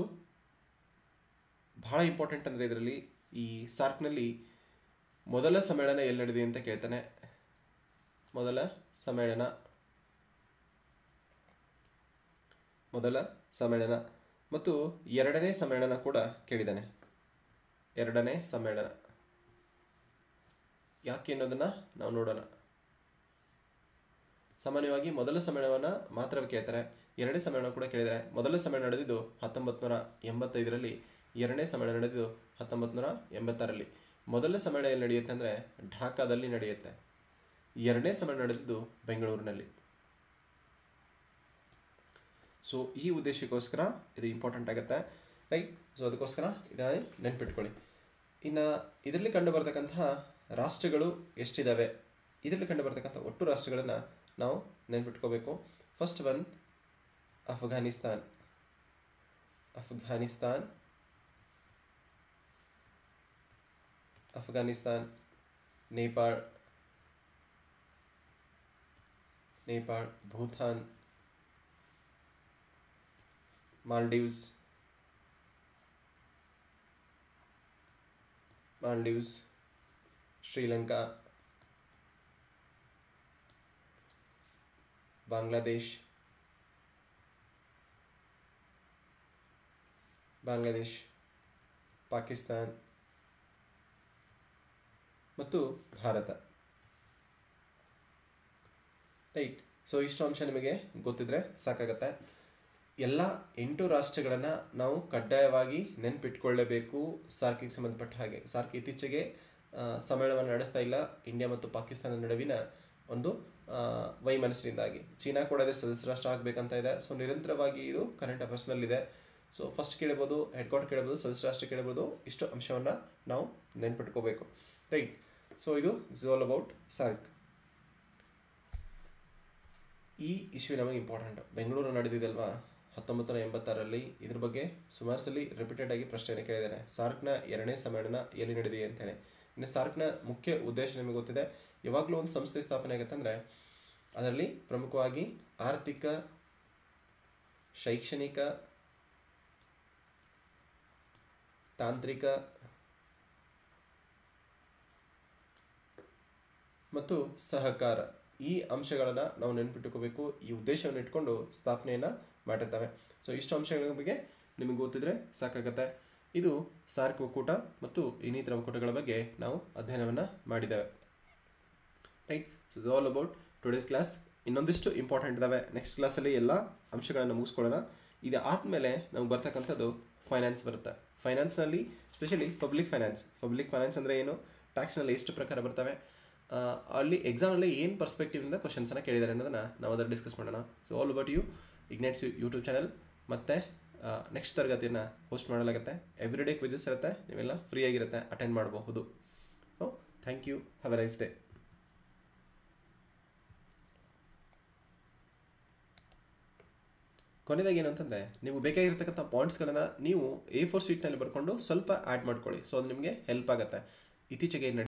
A: ಬಹಳ ಇಂಪಾರ್ಟೆಂಟ್ ಅಂದರೆ ಇದರಲ್ಲಿ ಈ ಸಾರ್ಕ್ನಲ್ಲಿ ಮೊದಲ ಸಮ್ಮೇಳನ ಎಲ್ಲಿ ನಡೆದಿದೆ ಅಂತ ಕೇಳ್ತಾನೆ ಮೊದಲ ಸಮ್ಮೇಳನ ಮೊದಲ ಸಮ್ಮೇಳನ ಮತ್ತು ಎರಡನೇ ಸಮ್ಮೇಳನ ಕೂಡ ಕೇಳಿದ್ದಾನೆ ಎರಡನೇ ಸಮ್ಮೇಳನ ಯಾಕೆ ಅನ್ನೋದನ್ನು ನಾವು ನೋಡೋಣ ಸಾಮಾನ್ಯವಾಗಿ ಮೊದಲ ಸಮ್ಮೇಳನವನ್ನು ಮಾತ್ರ ಕೇಳ್ತಾರೆ ಎರಡನೇ ಸಮ್ಮೇಳನ ಕೂಡ ಕೇಳಿದ್ದಾರೆ ಮೊದಲ ಸಮ್ಮೇಳನ ನಡೆದಿದ್ದು ಹತ್ತೊಂಬತ್ತು ನೂರ ಎಂಬತ್ತೈದರಲ್ಲಿ ಎರಡನೇ ಸಮ್ಮೇಳನ ನಡೆದಿದ್ದು ಹತ್ತೊಂಬತ್ತು ನೂರ ಎಂಬತ್ತಾರಲ್ಲಿ ಮೊದಲ ಸಮ್ಮೇಳನ ಎಲ್ಲಿ ನಡೆಯುತ್ತೆ ಅಂದರೆ ಢಾಕಾದಲ್ಲಿ ನಡೆಯುತ್ತೆ ಎರಡನೇ ಸಮ್ಮೇಳನ ನಡೆದಿದ್ದು ಬೆಂಗಳೂರಿನಲ್ಲಿ ಸೊ ಈ ಉದ್ದೇಶಕ್ಕೋಸ್ಕರ ಇದು ಇಂಪಾರ್ಟೆಂಟ್ ಆಗುತ್ತೆ ರೈಟ್ ಸೊ ಅದಕ್ಕೋಸ್ಕರ ಇದನ್ನು ನೆನ್ಪಿಟ್ಕೊಳ್ಳಿ ಇನ್ನು ಇದರಲ್ಲಿ ಕಂಡು ಬರ್ತಕ್ಕಂತಹ ರಾಷ್ಟ್ರಗಳು ಎಷ್ಟಿದ್ದಾವೆ ಇದರಲ್ಲಿ ಕಂಡು ಬರ್ತಕ್ಕಂಥ ಒಟ್ಟು ರಾಷ್ಟ್ರಗಳನ್ನು ನಾವು ನೆನ್ಪಿಟ್ಕೋಬೇಕು ಫಸ್ಟ್ ಒನ್ ಅಫ್ಘಾನಿಸ್ತಾನ್ ಅಫ್ಘಾನಿಸ್ತಾನ್ ಅಫ್ಘಾನಿಸ್ತಾನ್ ನೇಪಾಳ್ ನೇಪಾಳ್ ಭೂತಾನ್ ಮಾಲ್ಡೀವ್ಸ್ ಮಾಲ್ಡೀವ್ಸ್ ಶ್ರೀಲಂಕಾ ಬಾಂಗ್ಲಾದೇಶ್ ಬಾಂಗ್ಲಾದೇಶ್ ಪಾಕಿಸ್ತಾನ್ ಮತ್ತು ಭಾರತ ರೈಟ್ ಸೊ ಇಷ್ಟು ಅಂಶ ನಿಮಗೆ ಗೊತ್ತಿದ್ರೆ ಸಾಕಾಗತ್ತೆ ಎಲ್ಲ ಎಂಟು ರಾಷ್ಟ್ರಗಳನ್ನು ನಾವು ಕಡ್ಡಾಯವಾಗಿ ನೆನ್ಪಿಟ್ಕೊಳ್ಳೇಬೇಕು ಸಾರ್ಕಿಗೆ ಸಂಬಂಧಪಟ್ಟ ಹಾಗೆ ಸಾರ್ಕ್ ಇತ್ತೀಚೆಗೆ ಆ, ಸಮ್ಮೇಳನವನ್ನು ನಡೆಸ್ತಾ ಇಲ್ಲ ಇಂಡಿಯಾ ಮತ್ತು ಪಾಕಿಸ್ತಾನ ನಡುವಿನ ಒಂದು ಆ, ವೈಮನಸ್ಸಿನಿಂದಾಗಿ ಚೀನಾ ಕೂಡ ಅದೇ ಸದಸ್ಯ ರಾಷ್ಟ್ರ ಆಗಬೇಕಂತ ಇದೆ ಸೊ ನಿರಂತರವಾಗಿ ಇದು ಕರೆಂಟ್ ಅಫೇರ್ಸ್ನಲ್ಲಿದೆ ಸೊ ಫಸ್ಟ್ ಕೇಳ್ಬೋದು ಹೆಡ್ ಕ್ವಾರ್ಟರ್ ಕೇಳ್ಬೋದು ಸದಸ್ಯ ರಾಷ್ಟ್ರ ಕೇಳ್ಬೋದು ಇಷ್ಟು ಅಂಶವನ್ನು ನಾವು ನೆನ್ಪಿಟ್ಕೋಬೇಕು ರೈಟ್ ಸೊ ಇದು ಇಸ್ ಆಲ್ ಅಬೌಟ್ ಸಾರ್ಕ್ ಈ ಇಶ್ಯೂ ನಮಗೆ ಇಂಪಾರ್ಟೆಂಟ್ ಬೆಂಗಳೂರು ನಡೆದಿದೆಯಲ್ವಾ ಹತ್ತೊಂಬತ್ತು ನೂರ ಎಂಬತ್ತಾರರಲ್ಲಿ ಇದ್ರ ಬಗ್ಗೆ ಸುಮಾರು ಸಲ ರಿಪೀಟೆಡ್ ಆಗಿ ಪ್ರಶ್ನೆಯನ್ನು ಕೇಳಿದ್ದೇನೆ ಸಾರ್ಕ್ನ ಎರಡನೇ ಸಮ್ಮೇಳನ ಎಲ್ಲಿ ನಡೆದಿದೆ ಅಂತೇಳಿ ಇನ್ನು ಸಾರ್ಕ್ನ ಮುಖ್ಯ ಉದ್ದೇಶ ನಿಮಗೆ ಗೊತ್ತಿದೆ ಯಾವಾಗಲೂ ಒಂದು ಸಂಸ್ಥೆ ಸ್ಥಾಪನೆ ಆಗುತ್ತೆ ಅಂದರೆ ಅದರಲ್ಲಿ ಪ್ರಮುಖವಾಗಿ ಆರ್ಥಿಕ ಶೈಕ್ಷಣಿಕ ತಾಂತ್ರಿಕ ಮತ್ತು ಸಹಕಾರ ಈ ಅಂಶಗಳನ್ನು ನಾವು ನೆನ್ಪಿಟ್ಟುಕೋಬೇಕು ಈ ಉದ್ದೇಶವನ್ನು ಇಟ್ಕೊಂಡು ಸ್ಥಾಪನೆಯನ್ನು ಮಾಡಿರ್ತವೆ ಸೊ ಇಷ್ಟು ಅಂಶಗಳ ಬಗ್ಗೆ ನಿಮಗೆ ಗೊತ್ತಿದ್ರೆ ಸಾಕಾಗತ್ತೆ ಇದು ಸಾರ್ಕ್ ಒಕ್ಕೂಟ ಮತ್ತು ಇನ್ನಿತರ ಒಕ್ಕೂಟಗಳ ಬಗ್ಗೆ ನಾವು ಅಧ್ಯಯನವನ್ನು ಮಾಡಿದ್ದೇವೆ right so all about today's class ಇನ್ನೊಂದಿಷ್ಟು ಇಂಪಾರ್ಟೆಂಟ್ ಇದ್ದಾವೆ ನೆಕ್ಸ್ಟ್ ಕ್ಲಾಸಲ್ಲಿ ಎಲ್ಲ ಅಂಶಗಳನ್ನು ಮುಗಿಸ್ಕೊಳ್ಳೋಣ ಇದು ಆದಮೇಲೆ ನಮ್ಗೆ ಬರ್ತಕ್ಕಂಥದ್ದು ಫೈನಾನ್ಸ್ ಬರುತ್ತೆ ಫೈನಾನ್ಸ್ನಲ್ಲಿ specially public finance public finance ಅಂದರೆ ಏನು ಟ್ಯಾಕ್ಸ್ನಲ್ಲಿ ಎಷ್ಟು ಪ್ರಕಾರ ಬರ್ತವೆ ಆ, ಅಲ್ಲಿ ಎಕ್ಸಾಮಲ್ಲಿ ಏನು ಪರ್ಸ್ಪೆಕ್ಟಿವಿಂದ ಕ್ವಶನ್ಸನ್ನು ಕೇಳಿದ್ದಾರೆ ಅನ್ನೋದನ್ನು ನಾವು ಅದರ ಡಿಸ್ಕಸ್ ಮಾಡೋಣ so all about U ignites YouTube channel ಮತ್ತು ನೆಕ್ಸ್ಟ್ ತರಗತಿಯನ್ನು ಹೋಸ್ಟ್ ಮಾಡಲಾಗುತ್ತೆ ಎವ್ರಿ ಡೇ ಕ್ವಿಜಸ್ ಇರುತ್ತೆ ನೀವೆಲ್ಲ ಫ್ರೀ ಆಗಿರುತ್ತೆ ಅಟೆಂಡ್ ಮಾಡಬಹುದು so thank you have a nice day ಕೊನೆಯದಾಗಿ ಏನು ಅಂತಂದರೆ ನೀವು ಬೇಕಾಗಿರ್ತಕ್ಕಂಥ ಪಾಯಿಂಟ್ಸ್ಗಳನ್ನು ನೀವು ಎ ಫೋರ್ ಶೀಟ್ನಲ್ಲಿ ಬರ್ಕೊಂಡು ಸ್ವಲ್ಪ ಆ್ಯಡ್ ಮಾಡ್ಕೊಳ್ಳಿ ಸೊ ಅದು ನಿಮಗೆ ಹೆಲ್ಪ್ ಆಗುತ್ತೆ ಇತ್ತೀಚೆಗೆ ಏನು